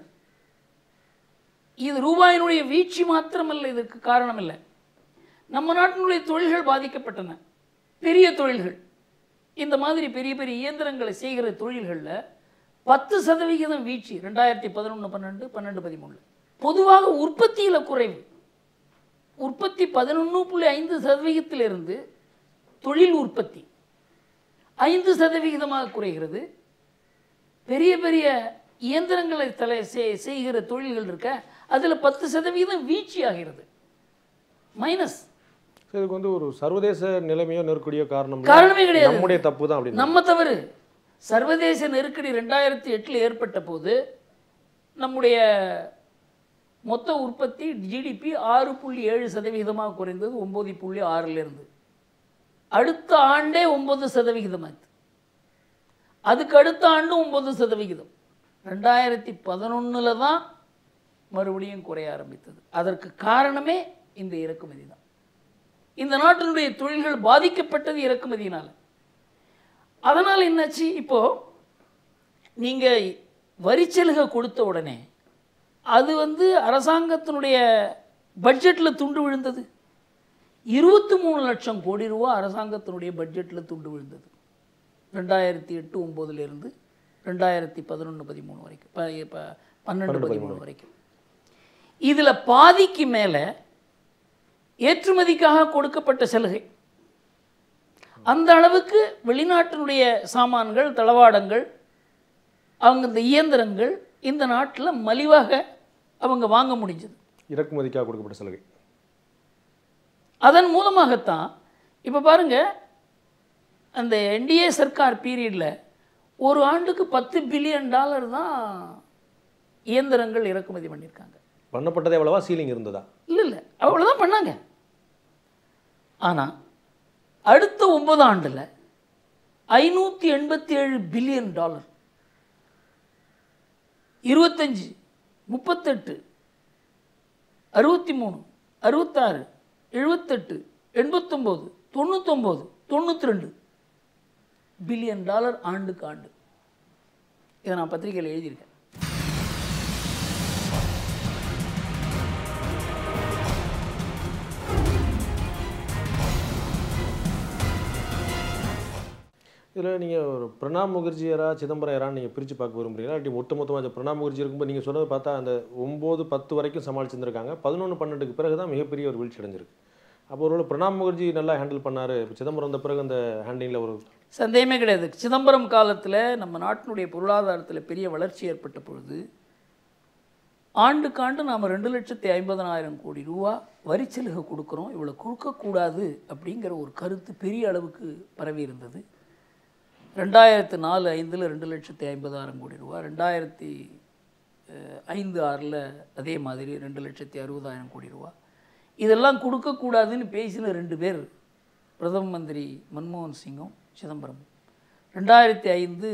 இது ரூபாயினுடைய வீழ்ச்சி மாத்திரமல்ல இதற்கு காரணம் இல்லை நம்ம நாட்டினுடைய தொழில்கள் பாதிக்கப்பட்டன பெரிய தொழில்கள் இந்த மாதிரி பெரிய பெரிய இயந்திரங்களை செய்கிற தொழில்களில் பத்து சதவிகிதம் வீழ்ச்சி ரெண்டாயிரத்தி பதினொன்று பன்னெண்டு பன்னெண்டு பதிமூணில் பொதுவாக உற்பத்தியில் குறைவு உற்பத்தி பதினொன்று புள்ளி ஐந்து சதவிகிதத்திலிருந்து தொழில் உற்பத்தி ஐந்து சதவிகிதமாக குறைகிறது பெரிய பெரிய இயந்திரங்களை தலை செய்- செய்கிற தொழில்கள் இருக்க அதில் பத்து சதவிகிதம் வீழ்ச்சி ஆகிறது மைனஸ் இதுக்கு வந்து ஒரு சர்வதேச நிலைமையோ நெருக்கடியோ காரணம் இல்ல. காரணமே கிடையாது. நம்முடைய தப்பு தான் அப்படின்னு நம்ம தவறு சர்வதேச நெருக்கடி ரெண்டாயிரத்தி எட்டில் ஏற்பட்ட போது நம்முடைய மொத்த உற்பத்தி ஜிடிபி ஆறு புள்ளி ஏழு சதவிகிதமாக குறைந்தது ஒம்பது புள்ளி ஆறிலிருந்து அடுத்த ஆண்டே ஒம்பது சதவிகிதமாச்சு அதுக்கு அடுத்த ஆண்டு ஒம்பது சதவிகிதம் ரெண்டாயிரத்தி பதினொன்றில் தான் மறுபடியும் குறைய ஆரம்பித்தது அதற்கு காரணமே இந்த இறக்குமதி தான் இந்த நாட்டினுடைய தொழில்கள் பாதிக்கப்பட்டது இறக்குமதியினால் அதனால் என்னாச்சு இப்போது நீங்கள் வரிச்சலுகை கொடுத்த உடனே அது வந்து அரசாங்கத்தினுடைய பட்ஜெட்டில் துண்டு விழுந்தது இருபத்தி மூணு லட்சம் கோடி ரூபா அரசாங்கத்தினுடைய பட்ஜெட்டில் துண்டு விழுந்தது ரெண்டாயிரத்தி எட்டு ஒம்போதுலேருந்து ரெண்டாயிரத்தி பதினொன்று பதிமூணு வரைக்கும் ப இப்போ பன்னெண்டு பதிமூணு வரைக்கும் இதில் பாதிக்கு மேலே ஏற்றுமதிக்காக கொடுக்கப்பட்ட சலுகை அந்த அளவுக்கு வெளிநாட்டினுடைய சாமான்கள் தளவாடங்கள் அவங்க இந்த இயந்திரங்கள் இந்த நாட்டில் மலிவாக அவங்க வாங்க முடிஞ்சது இறக்குமதிக்காக கொடுக்கப்பட்ட சலுகை அதன் மூலமாகத்தான் இப்போ பாருங்க அந்த என்டிஏ சர்க்கார் பீரியடில் ஒரு ஆண்டுக்கு பத்து பில்லியன் டாலர் தான் இயந்திரங்கள் இறக்குமதி பண்ணியிருக்காங்க பண்ணப்பட்டதே எவ்வளவா சீலிங் இருந்ததா இல்லை இல்லை அவ்வளோதான் பண்ணாங்க ஆனால் அடுத்த ஒன்பது ஆண்டில் ஐநூற்றி எண்பத்தி ஏழு பில்லியன் டாலர் இருபத்தஞ்சி முப்பத்தெட்டு அறுபத்தி மூணு அறுபத்தாறு எழுபத்தெட்டு எண்பத்தொம்போது தொண்ணூத்தொம்போது தொண்ணூற்றி ரெண்டு பில்லியன் டாலர் ஆண்டுக்கு ஆண்டு இதை நான் பத்திரிக்கையில் எழுதியிருக்கேன் இதில் நீங்கள் ஒரு பிரணாப் முகர்ஜி யாரா சிதம்பரம் யாரான்னு நீங்கள் பிரித்து பார்க்க விரும்புறீங்களா இல்லாட்டி மொத்த மொத்தமாக பிரணாப் முகர்ஜி இருக்கும்போது நீங்கள் சொன்னது பார்த்தா அந்த ஒம்பது பத்து வரைக்கும் சமாளிச்சிருந்திருக்காங்க பதினொன்று பன்னெண்டுக்கு பிறகு தான் மிகப்பெரிய ஒரு வீழ்ச்சி அடைஞ்சிருக்கு அப்போ ஒருவேளை பிரணாப் முகர்ஜி நல்லா ஹேண்டில் பண்ணார் இப்போ சிதம்பரம் வந்த பிறகு அந்த ஹேண்டிங்கில் ஒரு சந்தேகமே கிடையாது சிதம்பரம் காலத்தில் நம்ம நாட்டினுடைய பொருளாதாரத்தில் பெரிய வளர்ச்சி ஏற்பட்ட பொழுது ஆண்டுக்காண்டு நாம் ரெண்டு லட்சத்தி ஐம்பதனாயிரம் கோடி ரூபா வரிச்சலுகை கொடுக்குறோம் இவ்வளோ கொடுக்கக்கூடாது அப்படிங்கிற ஒரு கருத்து பெரிய அளவுக்கு பரவி இருந்தது ரெண்டாயிரத்து நாலு ஐந்தில் ரெண்டு லட்சத்தி ஐம்பதாயிரம் கோடி ரூபா ரெண்டாயிரத்தி அஹ், ஐந்து ஆறில் அதே மாதிரி ரெண்டு லட்சத்தி அறுபதாயிரம் கோடி ரூபா இதெல்லாம் கொடுக்கக்கூடாதுன்னு பேசின ரெண்டு பேர் பிரதம மந்திரி மன்மோகன் சிங்கும் சிதம்பரமும் ரெண்டாயிரத்தி ஐந்து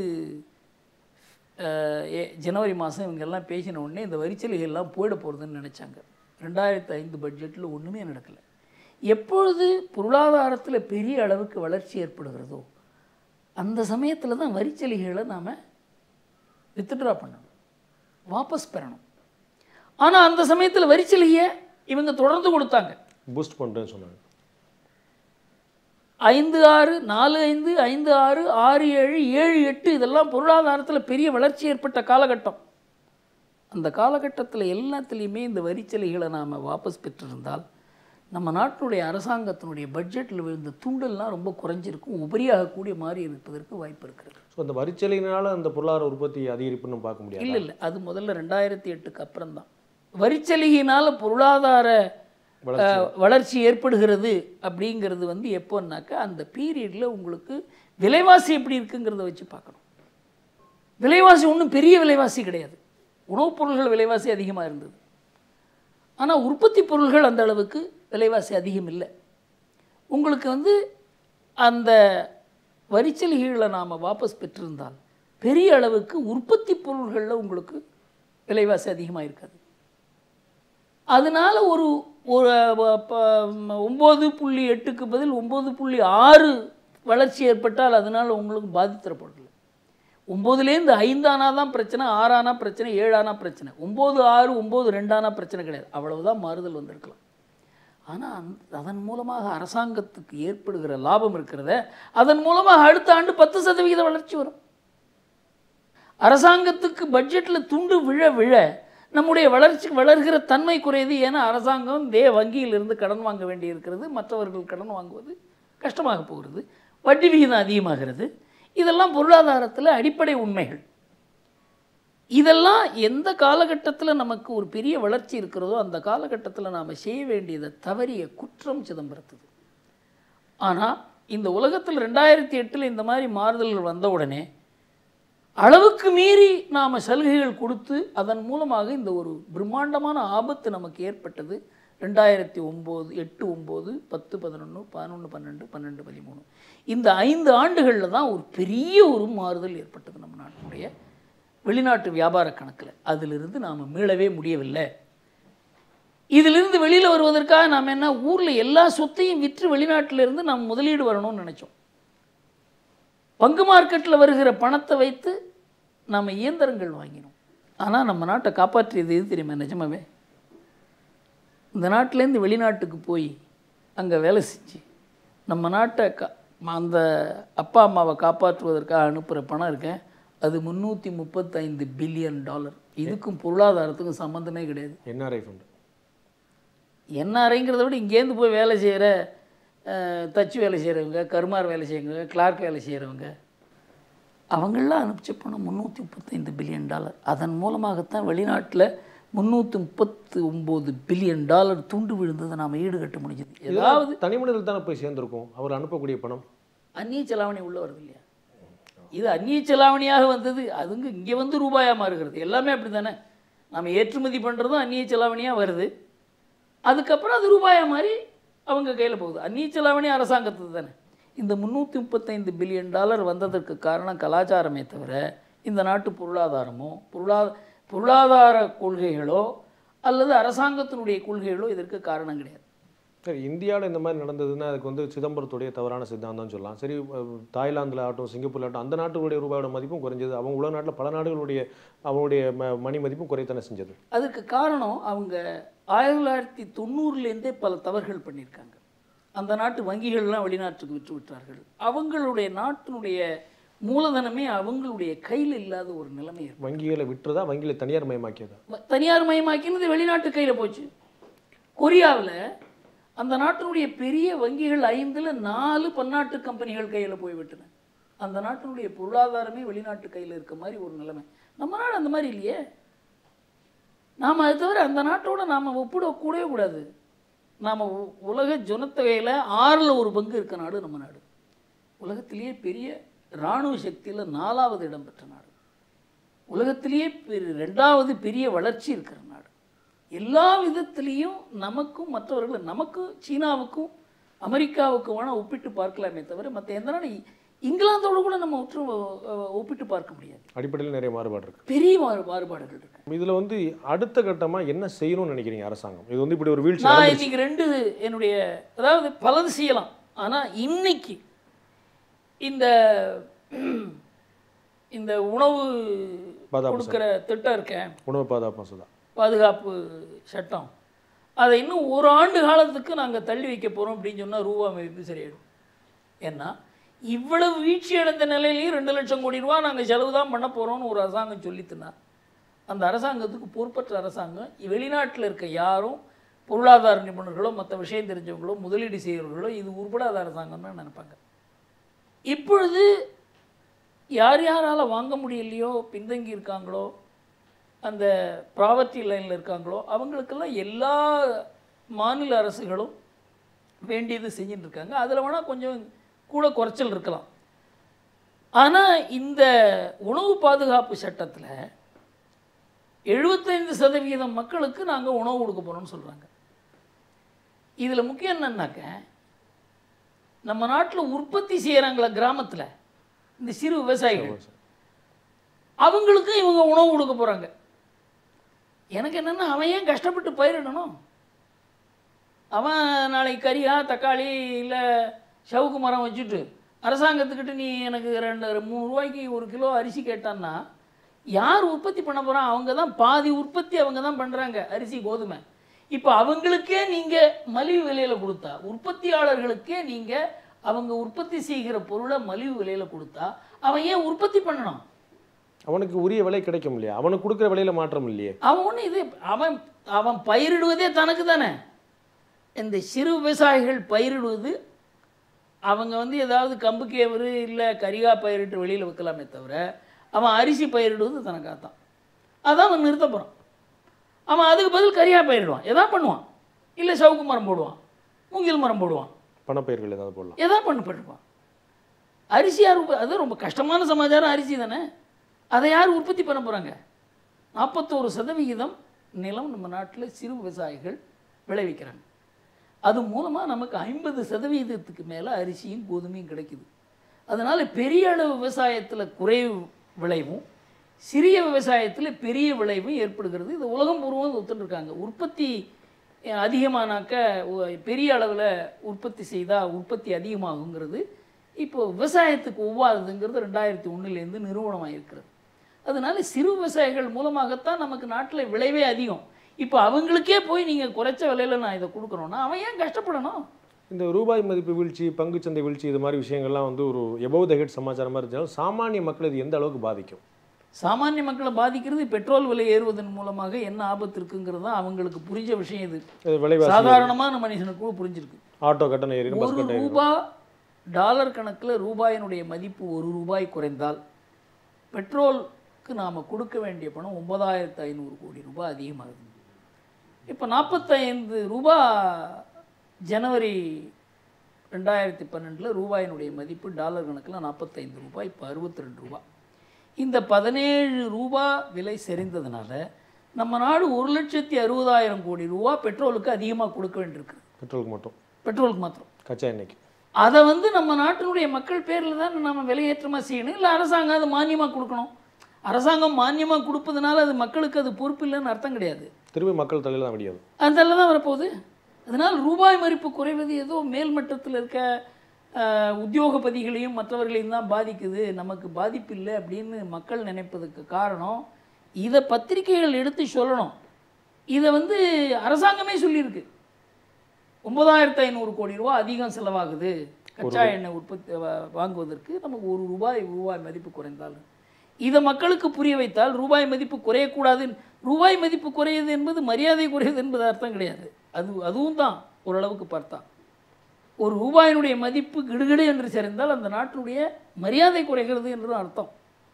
அஹ், ஏ- ஜனவரி மாதம் இவங்கெல்லாம் பேசின உடனே இந்த வரிச்சலுகை எல்லாம் போயிட போகிறதுன்னு நினச்சாங்க ரெண்டாயிரத்தி ஐந்து பட்ஜெட்டில் ஒன்றுமே நடக்கலை எப்பொழுது பொருளாதாரத்தில் பெரிய அளவுக்கு வளர்ச்சி ஏற்படுகிறதோ அந்த சமயத்தில் தான் வரிச்சலுகைகளை நாம் வித்ட்ரா பண்ணணும் வாபஸ் பெறணும் ஆனால் அந்த சமயத்தில் வரிச்சலுகையை இவங்க தொடர்ந்து கொடுத்தாங்க பூஸ்ட் பண்ணுறேன்னு சொன்னாங்க ஐந்து ஆறு நாலு ஐந்து ஐந்து ஆறு ஆறு ஏழு ஏழு எட்டு இதெல்லாம் பொருளாதாரத்தில் பெரிய வளர்ச்சி ஏற்பட்ட காலகட்டம் அந்த காலகட்டத்தில் எல்லாத்துலேயுமே இந்த வரிச்சலுகைகளை நாம் வாபஸ் பெற்றிருந்தால் நம்ம நாட்டினுடைய அரசாங்கத்தினுடைய பட்ஜெட்டில் விழுந்த துண்டெல்லாம் ரொம்ப குறைஞ்சிருக்கும் உபரியாகக்கூடிய மாதிரி இருப்பதற்கு வாய்ப்பு இருக்கிறது ஸோ அந்த வரிச்சலையினால அந்த பொருளாதார உற்பத்தி அதிகரிப்புன்னு பார்க்க முடியாது இல்லை இல்லை அது முதல்ல ரெண்டாயிரத்தி எட்டுக்கு அப்புறம் தான் வரிச்சலுகையினால் பொருளாதார அஹ், வளர்ச்சி ஏற்படுகிறது அப்படிங்கிறது வந்து எப்போன்னாக்கா அந்த பீரியடில் உங்களுக்கு விலைவாசி எப்படி இருக்குங்கிறத வச்சு பார்க்கணும் விலைவாசி ஒன்றும் பெரிய விலைவாசி கிடையாது உணவுப் பொருள்கள் விலைவாசி அதிகமாக இருந்தது ஆனால் உற்பத்தி பொருள்கள் அந்த அளவுக்கு விலைவாசி அதிகம் இல்லை உங்களுக்கு வந்து அந்த வரிச்சலுகைகளை நாம் வாபஸ் பெற்றிருந்தால் பெரிய அளவுக்கு உற்பத்தி பொருள்களில் உங்களுக்கு விலைவாசி அதிகமாக இருக்காது அதனால் ஒரு ஒரு ப- ப- ஒம்பது புள்ளி எட்டுக்கு பதில் ஒம்பது புள்ளி ஆறு வளர்ச்சி ஏற்பட்டால் அதனால் உங்களுக்கு பாதித்தரப்படல ஒம்போதுலேருந்து ஐந்தானா தான் பிரச்சனை ஆறானா பிரச்சனை ஏழானா பிரச்சனை ஒம்பது ஆறு ஒம்பது ரெண்டானா பிரச்சனை கிடையாது அவ்வளவுதான் மாறுதல் வந்திருக்கலாம் ஆனால் அந் அதன் மூலமாக அரசாங்கத்துக்கு ஏற்படுகிற லாபம் இருக்கிறத அதன் மூலமாக அடுத்த ஆண்டு பத்து சதவிகித வளர்ச்சி வரும் அரசாங்கத்துக்கு பட்ஜெட்டில் துண்டு விழ விழ நம்முடைய வளர்ச்சி வளர்கிற தன்மை குறையுது ஏன்னா அரசாங்கம் தே வங்கியிலிருந்து கடன் வாங்க வேண்டியிருக்கிறது மற்றவர்கள் கடன் வாங்குவது கஷ்டமாக போகிறது வட்டி விகிதம் அதிகமாகிறது இதெல்லாம் பொருளாதாரத்தில் அடிப்படை உண்மைகள் இதெல்லாம் எந்த காலகட்டத்தில் நமக்கு ஒரு பெரிய வளர்ச்சி இருக்கிறதோ அந்த காலகட்டத்தில் நாம் செய்ய வேண்டியதை தவறிய குற்றம் சிதம்பரத்துது ஆனால் இந்த உலகத்தில் ரெண்டாயிரத்தி எட்டில் இந்த மாதிரி மாறுதல்கள் வந்த உடனே அளவுக்கு மீறி நாம் சலுகைகள் கொடுத்து அதன் மூலமாக இந்த ஒரு பிரம்மாண்டமான ஆபத்து நமக்கு ஏற்பட்டது ரெண்டாயிரத்தி ஒம்பது எட்டு ஒம்பது பத்து பதினொன்று பதினொன்று பன்னெண்டு பன்னெண்டு பதிமூணு இந்த ஐந்து ஆண்டுகளில் தான் ஒரு பெரிய ஒரு மாறுதல் ஏற்பட்டது நம்ம நாட்டினுடைய வெளிநாட்டு வியாபார கணக்கில் அதிலிருந்து நாம் மீளவே முடியவில்லை இதிலிருந்து வெளியில் வருவதற்காக நாம் என்ன ஊரில் எல்லா சொத்தையும் விற்று வெளிநாட்டிலிருந்து நாம் முதலீடு வரணும்னு நினச்சோம் பங்கு மார்க்கெட்டில் வருகிற பணத்தை வைத்து நாம் இயந்திரங்கள் வாங்கினோம் ஆனால் நம்ம நாட்டை காப்பாற்றியது எது தெரியுமா நிஜமாவே இந்த நாட்டிலேருந்து வெளிநாட்டுக்கு போய் அங்கே வேலை செஞ்சு நம்ம நாட்டை கா அந்த அப்பா அம்மாவை காப்பாற்றுவதற்காக அனுப்புகிற பணம் இருக்கேன் அது முந்நூற்றி முப்பத்தைந்து பில்லியன் டாலர் இதுக்கும் பொருளாதாரத்துக்கும் சம்மந்தமே கிடையாது என்ஆர்ஐ ஃபண்ட் என்ஆர்ஐங்கிறத விட இங்கேருந்து போய் வேலை செய்கிற தச்சு வேலை செய்கிறவங்க கருமார் வேலை செய்கிறவங்க கிளார்க் வேலை செய்கிறவங்க அவங்களாம் அனுப்பிச்ச பணம் முந்நூற்றி முப்பத்தைந்து பில்லியன் டாலர் அதன் மூலமாகத்தான் வெளிநாட்டில் முந்நூற்றி முப்பத்து ஒம்பது பில்லியன் டாலர் துண்டு விழுந்ததை நாம் ஈடுகட்ட முடிஞ்சது ஏதாவது தனி மனிதர்கள் தானே போய் சேர்ந்திருக்கும் அவர் அனுப்பக்கூடிய பணம் அந்நிய செலாவணி உள்ள வருது இல்லையா இது அந்நிய செலாவணியாக வந்தது அதுங்க இங்கே வந்து ரூபாயாக மாறுகிறது எல்லாமே அப்படி தானே நம்ம ஏற்றுமதி பண்ணுறதும் அந்நிய செலாவணியாக வருது அதுக்கப்புறம் அது ரூபாயாக மாறி அவங்க கையில் போகுது அந்நிய செலாவணி அரசாங்கத்துக்கு தானே இந்த முந்நூற்றி முப்பத்தைந்து பில்லியன் டாலர் வந்ததற்கு காரணம் கலாச்சாரமே தவிர இந்த நாட்டு பொருளாதாரமோ பொருளா பொருளாதார கொள்கைகளோ அல்லது அரசாங்கத்தினுடைய கொள்கைகளோ இதற்கு காரணம் கிடையாது சரி இந்தியாவில் இந்த மாதிரி நடந்ததுன்னா அதுக்கு வந்து சிதம்பரத்துடைய தவறான சித்தாந்தம் சொல்லலாம் சரி அஹ், தாய்லாந்துல ஆகட்டும் சிங்கப்பூர்ல ஆகட்டும் அந்த நாட்டுடைய ரூபாயோட மதிப்பும் குறைஞ்சது அவங்க உலக நாட்டில் பல நாடுகளுடைய அவங்களுடைய ம- மணி மதிப்பும் குறைத்தானே செஞ்சது அதுக்கு காரணம் அவங்க ஆயிரத்தி தொள்ளாயிரத்தி தொண்ணூறுலேருந்தே பல தவறுகள் பண்ணியிருக்காங்க அந்த நாட்டு வங்கிகள்லாம் வெளிநாட்டுக்கு விற்று விட்டார்கள் அவங்களுடைய நாட்டினுடைய மூலதனமே அவங்களுடைய கையில் இல்லாத ஒரு நிலைமை இருக்கு வங்கிகளை விட்டுறதா வங்கிகளை தனியார் மயமாக்கியதா தனியார் மயமாக்கினது வெளிநாட்டு கையில் போச்சு கொரியாவில் அந்த நாட்டினுடைய பெரிய வங்கிகள் ஐந்தில் நாலு பன்னாட்டு கம்பெனிகள் கையில் போய்விட்டன அந்த நாட்டினுடைய பொருளாதாரமே வெளிநாட்டு கையில் இருக்க மாதிரி ஒரு நிலைமை நம்ம நாடு அந்த மாதிரி இல்லையே நாம் அது தவிர அந்த நாட்டோட நாம் ஒப்பிட கூடவே கூடாது நாம் உலக ஜனத்தொகையில் ஆறில் ஒரு பங்கு இருக்க நாடு நம்ம நாடு உலகத்திலேயே பெரிய இராணுவ சக்தியில் நாலாவது இடம் பெற்ற நாடு உலகத்திலேயே பெரு- ரெண்டாவது பெரிய வளர்ச்சி இருக்கிற நாடு எல்லா விதத்திலையும் நமக்கும் மற்றவர்கள் நமக்கும் சீனாவுக்கும் அமெரிக்காவுக்கும் வேணால் ஒப்பிட்டு பார்க்கலாமே தவிர மற்ற எந்த நாடு இங்கிலாந்தோடு கூட நம்ம ஒற்று அஹ், ஒப்பிட்டு பார்க்க முடியாது அடிப்படையில் நிறைய மாறுபாடு இருக்கு பெரிய மாறு மாறுபாடுகள் இருக்கு இதுல வந்து அடுத்த கட்டமா என்ன செய்யணும்னு நினைக்கிறீங்க அரசாங்கம் இது வந்து இப்படி ஒரு வீழ்ச்சி நான் நடந்துருச்சு. இன்னைக்கு ரெண்டு என்னுடைய அதாவது பலது செய்யலாம் ஆனால் இன்னைக்கு இந்த இந்த உணவு பாதுகாப்பு கொடுக்குற திட்டம் இருக்கேன் உணவு பாதுகாப்பு மசோதா பாதுகாப்பு சட்டம் அதை இன்னும் ஒரு ஆண்டு காலத்துக்கு நாங்கள் தள்ளி வைக்க போகிறோம் அப்படின்னு சொன்னால் ரூபா மதிப்பு சரியாயிடும் ஏன்னா இவ்வளவு வீழ்ச்சி அடைந்த நிலையிலையும் ரெண்டு லட்சம் கோடி ரூபா நாங்கள் செலவு தான் பண்ண போகிறோம்னு ஒரு அரசாங்கம் சொல்லித்துனா அந்த அரசாங்கத்துக்கு பொறுப்பற்ற அரசாங்கம் வெளிநாட்டில் இருக்க யாரும் பொருளாதார நிபுணர்களோ மற்ற விஷயம் தெரிஞ்சவங்களோ முதலீடு செய்கிறவர்களோ இது உருப்படாத அரசாங்கம் தான் நினைப்பாங்க இப்பொழுது யார் யாரால் வாங்க முடியலையோ பின்தங்கி இருக்காங்களோ அந்த ப்ராவர்ட்டி லைனில் இருக்காங்களோ அவங்களுக்கெல்லாம் எல்லா மாநில அரசுகளும் வேண்டியது செஞ்சுட்டு இருக்காங்க அதில் வேணால் கொஞ்சம் கூட குறைச்சல் இருக்கலாம் ஆனால் இந்த உணவு பாதுகாப்பு சட்டத்தில் எழுபத்தைந்து சதவிகிதம் மக்களுக்கு நாங்கள் உணவு கொடுக்க போகிறோம்னு சொல்கிறாங்க இதில் முக்கியம் என்னன்னாக்க நம்ம நாட்டில் உற்பத்தி செய்கிறாங்களா கிராமத்தில் இந்த சிறு விவசாயிகள் அவங்களுக்கும் இவங்க உணவு கொடுக்க போகிறாங்க எனக்கு என்னென்னா அவன் ஏன் கஷ்டப்பட்டு பயிரிடணும் அவன் நாளைக்கு கறியா தக்காளி இல்லை சவுக்கு மரம் வச்சுட்டு அரசாங்கத்துக்கிட்ட நீ எனக்கு ரெண்டு மூணு ரூபாய்க்கு ஒரு கிலோ அரிசி கேட்டான்னா யார் உற்பத்தி பண்ண போகிறான் அவங்க தான் பாதி உற்பத்தி அவங்க தான் பண்ணுறாங்க அரிசி கோதுமை இப்போ அவங்களுக்கே நீங்கள் மலிவு விலையில் கொடுத்தா உற்பத்தியாளர்களுக்கே நீங்கள் அவங்க உற்பத்தி செய்கிற பொருளை மலிவு விலையில் கொடுத்தா அவன் ஏன் உற்பத்தி பண்ணணும் அவனுக்கு உரிய விலை கிடைக்கும் இல்லையா அவனுக்கு கொடுக்குற விலையில மாற்றம் இல்லையே அவன் ஒன்று இது அவன் அவன் பயிரிடுவதே தனக்கு தானே இந்த சிறு விவசாயிகள் பயிரிடுவது அவங்க வந்து ஏதாவது கம்பு கேவரு இல்லை கரிகா பயிரிட்டு வெளியில் விற்கலாமே தவிர அவன் அரிசி பயிரிடுவது தனக்காக தான் அதான் அவன் நிறுத்த போகிறான் அவன் அதுக்கு பதில் கரியா பயிரிடுவான் எதா பண்ணுவான் இல்லை சவுக்கு மரம் போடுவான் மூங்கில் மரம் போடுவான் பணப்பயிர்கள் ஏதாவது போடலாம் எதா பண்ணு பண்ணிருப்பான் அரிசி யார் உற்ப- அது ரொம்ப கஷ்டமான சமாச்சாரம் அரிசி தானே அதை யார் உற்பத்தி பண்ண போகிறாங்க நாற்பத்தோரு சதவிகிதம் நிலம் நம்ம நாட்டில் சிறு விவசாயிகள் விளைவிக்கிறாங்க அது மூலமாக நமக்கு ஐம்பது சதவீதத்துக்கு மேலே அரிசியும் கோதுமையும் கிடைக்குது அதனால் பெரிய அளவு விவசாயத்தில் குறைவு விளைவும் சிறிய விவசாயத்தில் பெரிய விளைவும் ஏற்படுகிறது இது உலகம் பூர்வம் ஒத்துட்டுருக்காங்க உற்பத்தி அஹ், அதிகமானாக்க ஒ- பெரிய அளவில் உற்பத்தி செய்தால் உற்பத்தி அதிகமாகுங்கிறது இப்போ விவசாயத்துக்கு ஒவ்வாததுங்கிறது ரெண்டாயிரத்தி ஒன்றுலேருந்து நிறுவனமாக இருக்கிறது அதனால சிறு விவசாயிகள் மூலமாகத்தான் நமக்கு நாட்டில் விளைவே அதிகம் இப்போ அவங்களுக்கே போய் நீங்கள் குறைச்ச விலையில நான் இதை கொடுக்குறோன்னா அவன் ஏன் கஷ்டப்படணும் இந்த ரூபாய் மதிப்பு வீழ்ச்சி பங்குச்சந்தை வீழ்ச்சி இது மாதிரி விஷயங்கள்லாம் வந்து ஒரு எபோவ் த ஹெட் சமாச்சாரமாக இருந்தாலும் சாமானிய மக்கள் இது எந்த அளவுக்கு பாதிக்கும் சாமானிய மக்களை பாதிக்கிறது பெட்ரோல் விலை ஏறுவதன் மூலமாக என்ன ஆபத்து இருக்குங்கிறது தான் அவங்களுக்கு புரிஞ்ச விஷயம் இது இது விலைவாசி சாதாரணமான மனுஷனுக்கு கூட புரிஞ்சிருக்கு ஆட்டோ கட்டணம் ஏறி பஸ் ஒரு கட்டணம் ஏறி ரூபா டாலர் கணக்கில் ரூபாயினுடைய மதிப்பு ஒரு ரூபாய் குறைந்தால் பெட்ரோலுக்கு நாம் கொடுக்க வேண்டிய பணம் ஒன்பதாயிரத்து ஐநூறு கோடி ரூபாய் அதிகமாகுது இப்போ நாற்பத்தைந்து ரூபா ஜனவரி ரெண்டாயிரத்தி பன்னெண்டில் ரூபாயினுடைய மதிப்பு டாலர் கணக்கில் நாற்பத்தைந்து ரூபாய் இப்போ அறுபத்தி ரெண்டு ரூபா இந்த பதினேழு ரூபா விலை சரிந்ததுனால நம்ம நாடு ஒரு லட்சத்தி அறுபதாயிரம் கோடி ரூபா பெட்ரோலுக்கு அதிகமாக கொடுக்க வேண்டியிருக்கு பெட்ரோலுக்கு மட்டும் பெட்ரோலுக்கு மாத்திரம் கச்சா எண்ணெய்க்கு அதை வந்து நம்ம நாட்டினுடைய மக்கள் பேரில் தான் நம்ம விலையேற்றமாக செய்யணும் இல்லை அரசாங்கம் அது மானியமாக கொடுக்கணும் அரசாங்கம் மானியமாக கொடுப்பதனால அது மக்களுக்கு அது பொறுப்பு இல்லைன்னு அர்த்தம் கிடையாது திரும்பி மக்கள் தலையில் தான் முடியாது அதெல்லாம் தான் வரப்போகுது அதனால் ரூபாய் மதிப்பு குறைவது ஏதோ மேல்மட்டத்தில் இருக்க அஹ், உத்தியோகபதிகளையும் மற்றவர்களையும் தான் பாதிக்குது நமக்கு பாதிப்பு இல்லை அப்படின்னு மக்கள் நினைப்பதுக்கு காரணம் இதை பத்திரிகைகள் எடுத்து சொல்லணும் இதை வந்து அரசாங்கமே சொல்லியிருக்கு ஒன்பதாயிரத்து ஐநூறு கோடி ரூபா அதிகம் செலவாகுது கச்சா எண்ணெய் உற்பத்தி வா- வாங்குவதற்கு நமக்கு ஒரு ரூபாய் ரூபாய் மதிப்பு குறைந்தாலும் இதை மக்களுக்கு புரிய வைத்தால் ரூபாய் மதிப்பு குறையக்கூடாது ரூபாய் மதிப்பு குறையுது என்பது மரியாதை குறையுது என்பது அர்த்தம் கிடையாது அது அதுவும் தான் ஓரளவுக்கு பார்த்தா ஒரு ரூபாயினுடைய மதிப்பு கிடுகிடு என்று சரிந்தால் அந்த நாட்டினுடைய மரியாதை குறைகிறது என்று அர்த்தம்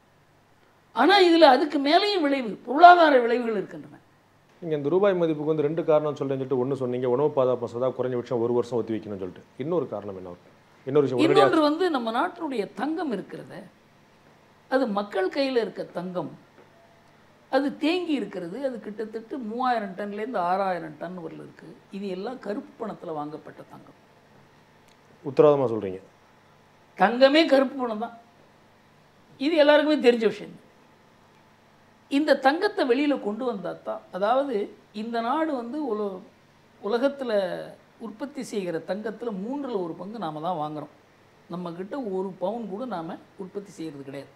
ஆனால் இதில் அதுக்கு மேலேயும் விளைவு பொருளாதார விளைவுகள் இருக்கின்றன நீங்கள் இந்த ரூபாய் மதிப்புக்கு வந்து ரெண்டு காரணம் சொல்றேன்னு சொல்லிட்டு ஒன்று சொன்னீங்க உணவு பாதுகாப்பு மசோதா குறைஞ்சபட்சம் ஒரு வருஷம் ஒத்தி வைக்கணும்னு சொல்லிட்டு இன்னொரு காரணம் என்ன இருக்கும் இன்னொரு விஷயம் உடனடியாக இன்னொன்று வந்து நம்ம நாட்டினுடைய தங்கம் இருக்கிறத அது மக்கள் கையில் இருக்க தங்கம் அது தேங்கி இருக்கிறது அது கிட்டத்தட்ட மூவாயிரம் டன்லேருந்து ஆறாயிரம் டன் வரல இருக்குது இது எல்லாம் கருப்பு பணத்தில் வாங்கப்பட்ட தங்கம் உத்தரவாதமாக சொல்கிறீங்க தங்கமே கருப்பு பணம் தான் இது எல்லாருக்குமே தெரிஞ்ச விஷயம் இந்த தங்கத்தை வெளியில் கொண்டு வந்தால் தான் அதாவது இந்த நாடு வந்து உல உலகத்தில் உற்பத்தி செய்கிற தங்கத்தில் மூன்றில் ஒரு பங்கு நாம் தான் வாங்குகிறோம் நம்மக்கிட்ட ஒரு பவுன் கூட நாம் உற்பத்தி செய்கிறது கிடையாது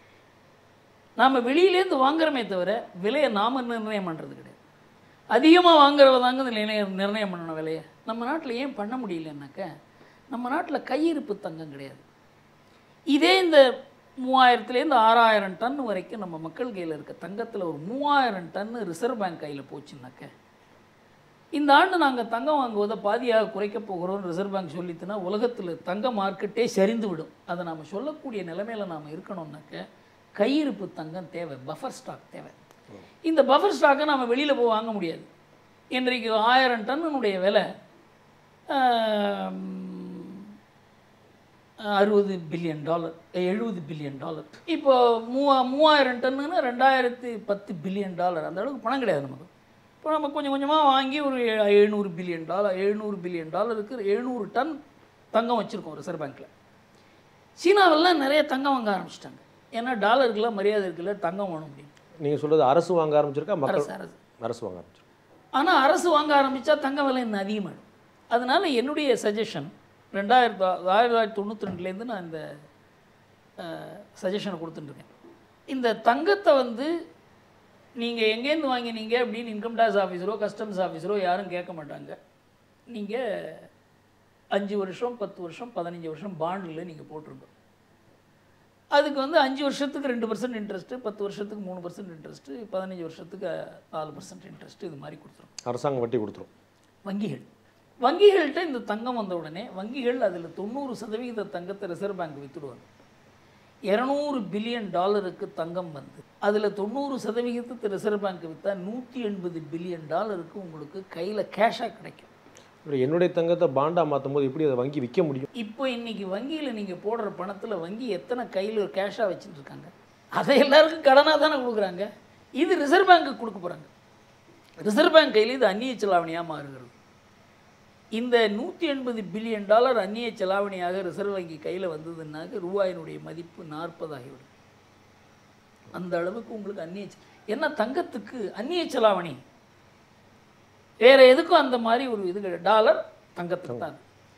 நாம் வெளியிலேருந்து வாங்குறோமே தவிர விலையை நாம் நிர்ணயம் பண்ணுறது கிடையாது அதிகமாக வாங்குறவ தாங்க இந்த நிர்ணயம் நிர்ணயம் பண்ணணும் விலையை நம்ம நாட்டில் ஏன் பண்ண முடியலன்னாக்க நம்ம நாட்டில் கையிருப்பு தங்கம் கிடையாது இதே இந்த மூவாயிரத்துலேருந்து ஆறாயிரம் டன் வரைக்கும் நம்ம மக்கள் கையில் இருக்க தங்கத்தில் ஒரு மூவாயிரம் டன்னு ரிசர்வ் பேங்க் கையில் போச்சுன்னாக்க இந்த ஆண்டு நாங்கள் தங்கம் வாங்குவதை பாதியாக குறைக்க போகிறோம் ரிசர்வ் பேங்க் சொல்லித்துனா உலகத்தில் தங்க மார்க்கெட்டே சரிந்து விடும் அதை நாம் சொல்லக்கூடிய நிலைமையில் நாம் இருக்கணும்னாக்க கையிருப்பு தங்கம் தேவை பஃபர் ஸ்டாக் தேவை இந்த பஃபர் ஸ்டாக்கை நம்ம வெளியில் போய் வாங்க முடியாது இன்றைக்கு ஆயிரம் டன்னுடைய விலை அறுபது பில்லியன் டாலர் எழுபது பில்லியன் டாலர் இப்போ மூவா மூவாயிரம் டன்னுன்னா ரெண்டாயிரத்து பத்து பில்லியன் டாலர் அந்த அளவுக்கு பணம் கிடையாது நமக்கு இப்போ நம்ம கொஞ்சம் கொஞ்சமாக வாங்கி ஒரு எழுநூறு பில்லியன் டாலர் எழுநூறு பில்லியன் டாலருக்கு எழுநூறு டன் தங்கம் வச்சுருக்கோம் ரிசர்வ் பேங்க்கில் சீனாவெல்லாம் நிறைய தங்கம் வாங்க ஆரம்பிச்சிட்டாங்க ஏன்னா டாலருக்குலாம் மரியாதை இருக்குல்ல தங்கம் வேணும் அப்படின்னு நீங்கள் சொல்றது அரசு வாங்க ஆரம்பிச்சிருக்கா மக்கள் அரசு அரசு அரசு வாங்க ஆரம்பிச்சிருக்கா ஆனால் அரசு வாங்க ஆரம்பித்தா தங்க விலை இன்னும் அதிகமாகிடும் அதனால் என்னுடைய சஜஷன் ரெண்டாயிரத்து ஆயிரத்தி தொள்ளாயிரத்தி தொண்ணூற்றி ரெண்டுலேருந்து நான் இந்த சஜஷனை கொடுத்துட்டுருக்கேன் இந்த தங்கத்தை வந்து நீங்கள் எங்கேருந்து வாங்கினீங்க அப்படின்னு இன்கம் டேக்ஸ் ஆஃபீஸரோ கஸ்டம்ஸ் ஆஃபீஸரோ யாரும் கேட்க மாட்டாங்க நீங்கள் அஞ்சு வருஷம் பத்து வருஷம் பதினஞ்சு வருஷம் பாண்டில் நீங்கள் போட்டிருங்க அதுக்கு வந்து அஞ்சு வருஷத்துக்கு ரெண்டு பர்சன்ட் இன்ட்ரெஸ்ட்டு பத்து வருஷத்துக்கு மூணு பர்சன்ட் இன்ட்ரெஸ்ட்டு பதினஞ்சு வருஷத்துக்கு நாலு பர்சன்ட் இன்ட்ரெஸ்ட்டு இது மாதிரி கொடுத்துரும் அரசாங்கம் வட்டி கொடுத்துரும் வங்கிகள் வங்கிகள்கிட்ட இந்த தங்கம் வந்த உடனே வங்கிகள் அதில் தொண்ணூறு சதவிகித தங்கத்தை ரிசர்வ் பேங்க் விற்றுடுவாங்க இரநூறு பில்லியன் டாலருக்கு தங்கம் வந்து அதில் தொண்ணூறு சதவிகிதத்தை ரிசர்வ் பேங்க் விற்றா நூற்றி எண்பது பில்லியன் டாலருக்கு உங்களுக்கு கையில் கேஷாக கிடைக்கும் இப்ப என்னுடைய தங்கத்தை பாண்டா மாற்றும் போது எப்படி அதை வங்கி விற்க முடியும் இப்போ இன்னைக்கு வங்கியில் நீங்கள் போடுற பணத்தில் வங்கி எத்தனை கையில் கேஷாக வச்சுட்டு இருக்காங்க அதை எல்லாருக்கும் கடனாக தானே கொடுக்குறாங்க இது ரிசர்வ் பேங்க்கு கொடுக்க போகிறாங்க ரிசர்வ் பேங்க் கையில் இது அந்நிய செலாவணியாக மாறுகிறது இந்த நூற்றி எண்பது பில்லியன் டாலர் அந்நிய செலாவணியாக ரிசர்வ் வங்கி கையில் வந்ததுன்னாக்க ரூபாயினுடைய மதிப்பு நாற்பதாகிவிடும் அந்த அளவுக்கு உங்களுக்கு அந்நிய செ- ஏன்னா தங்கத்துக்கு அந்நிய செலாவணி வேற எதுக்கும் அந்த மாதிரி ஒரு இது கிடையாது டாலர் தங்கத்துக்கு தான்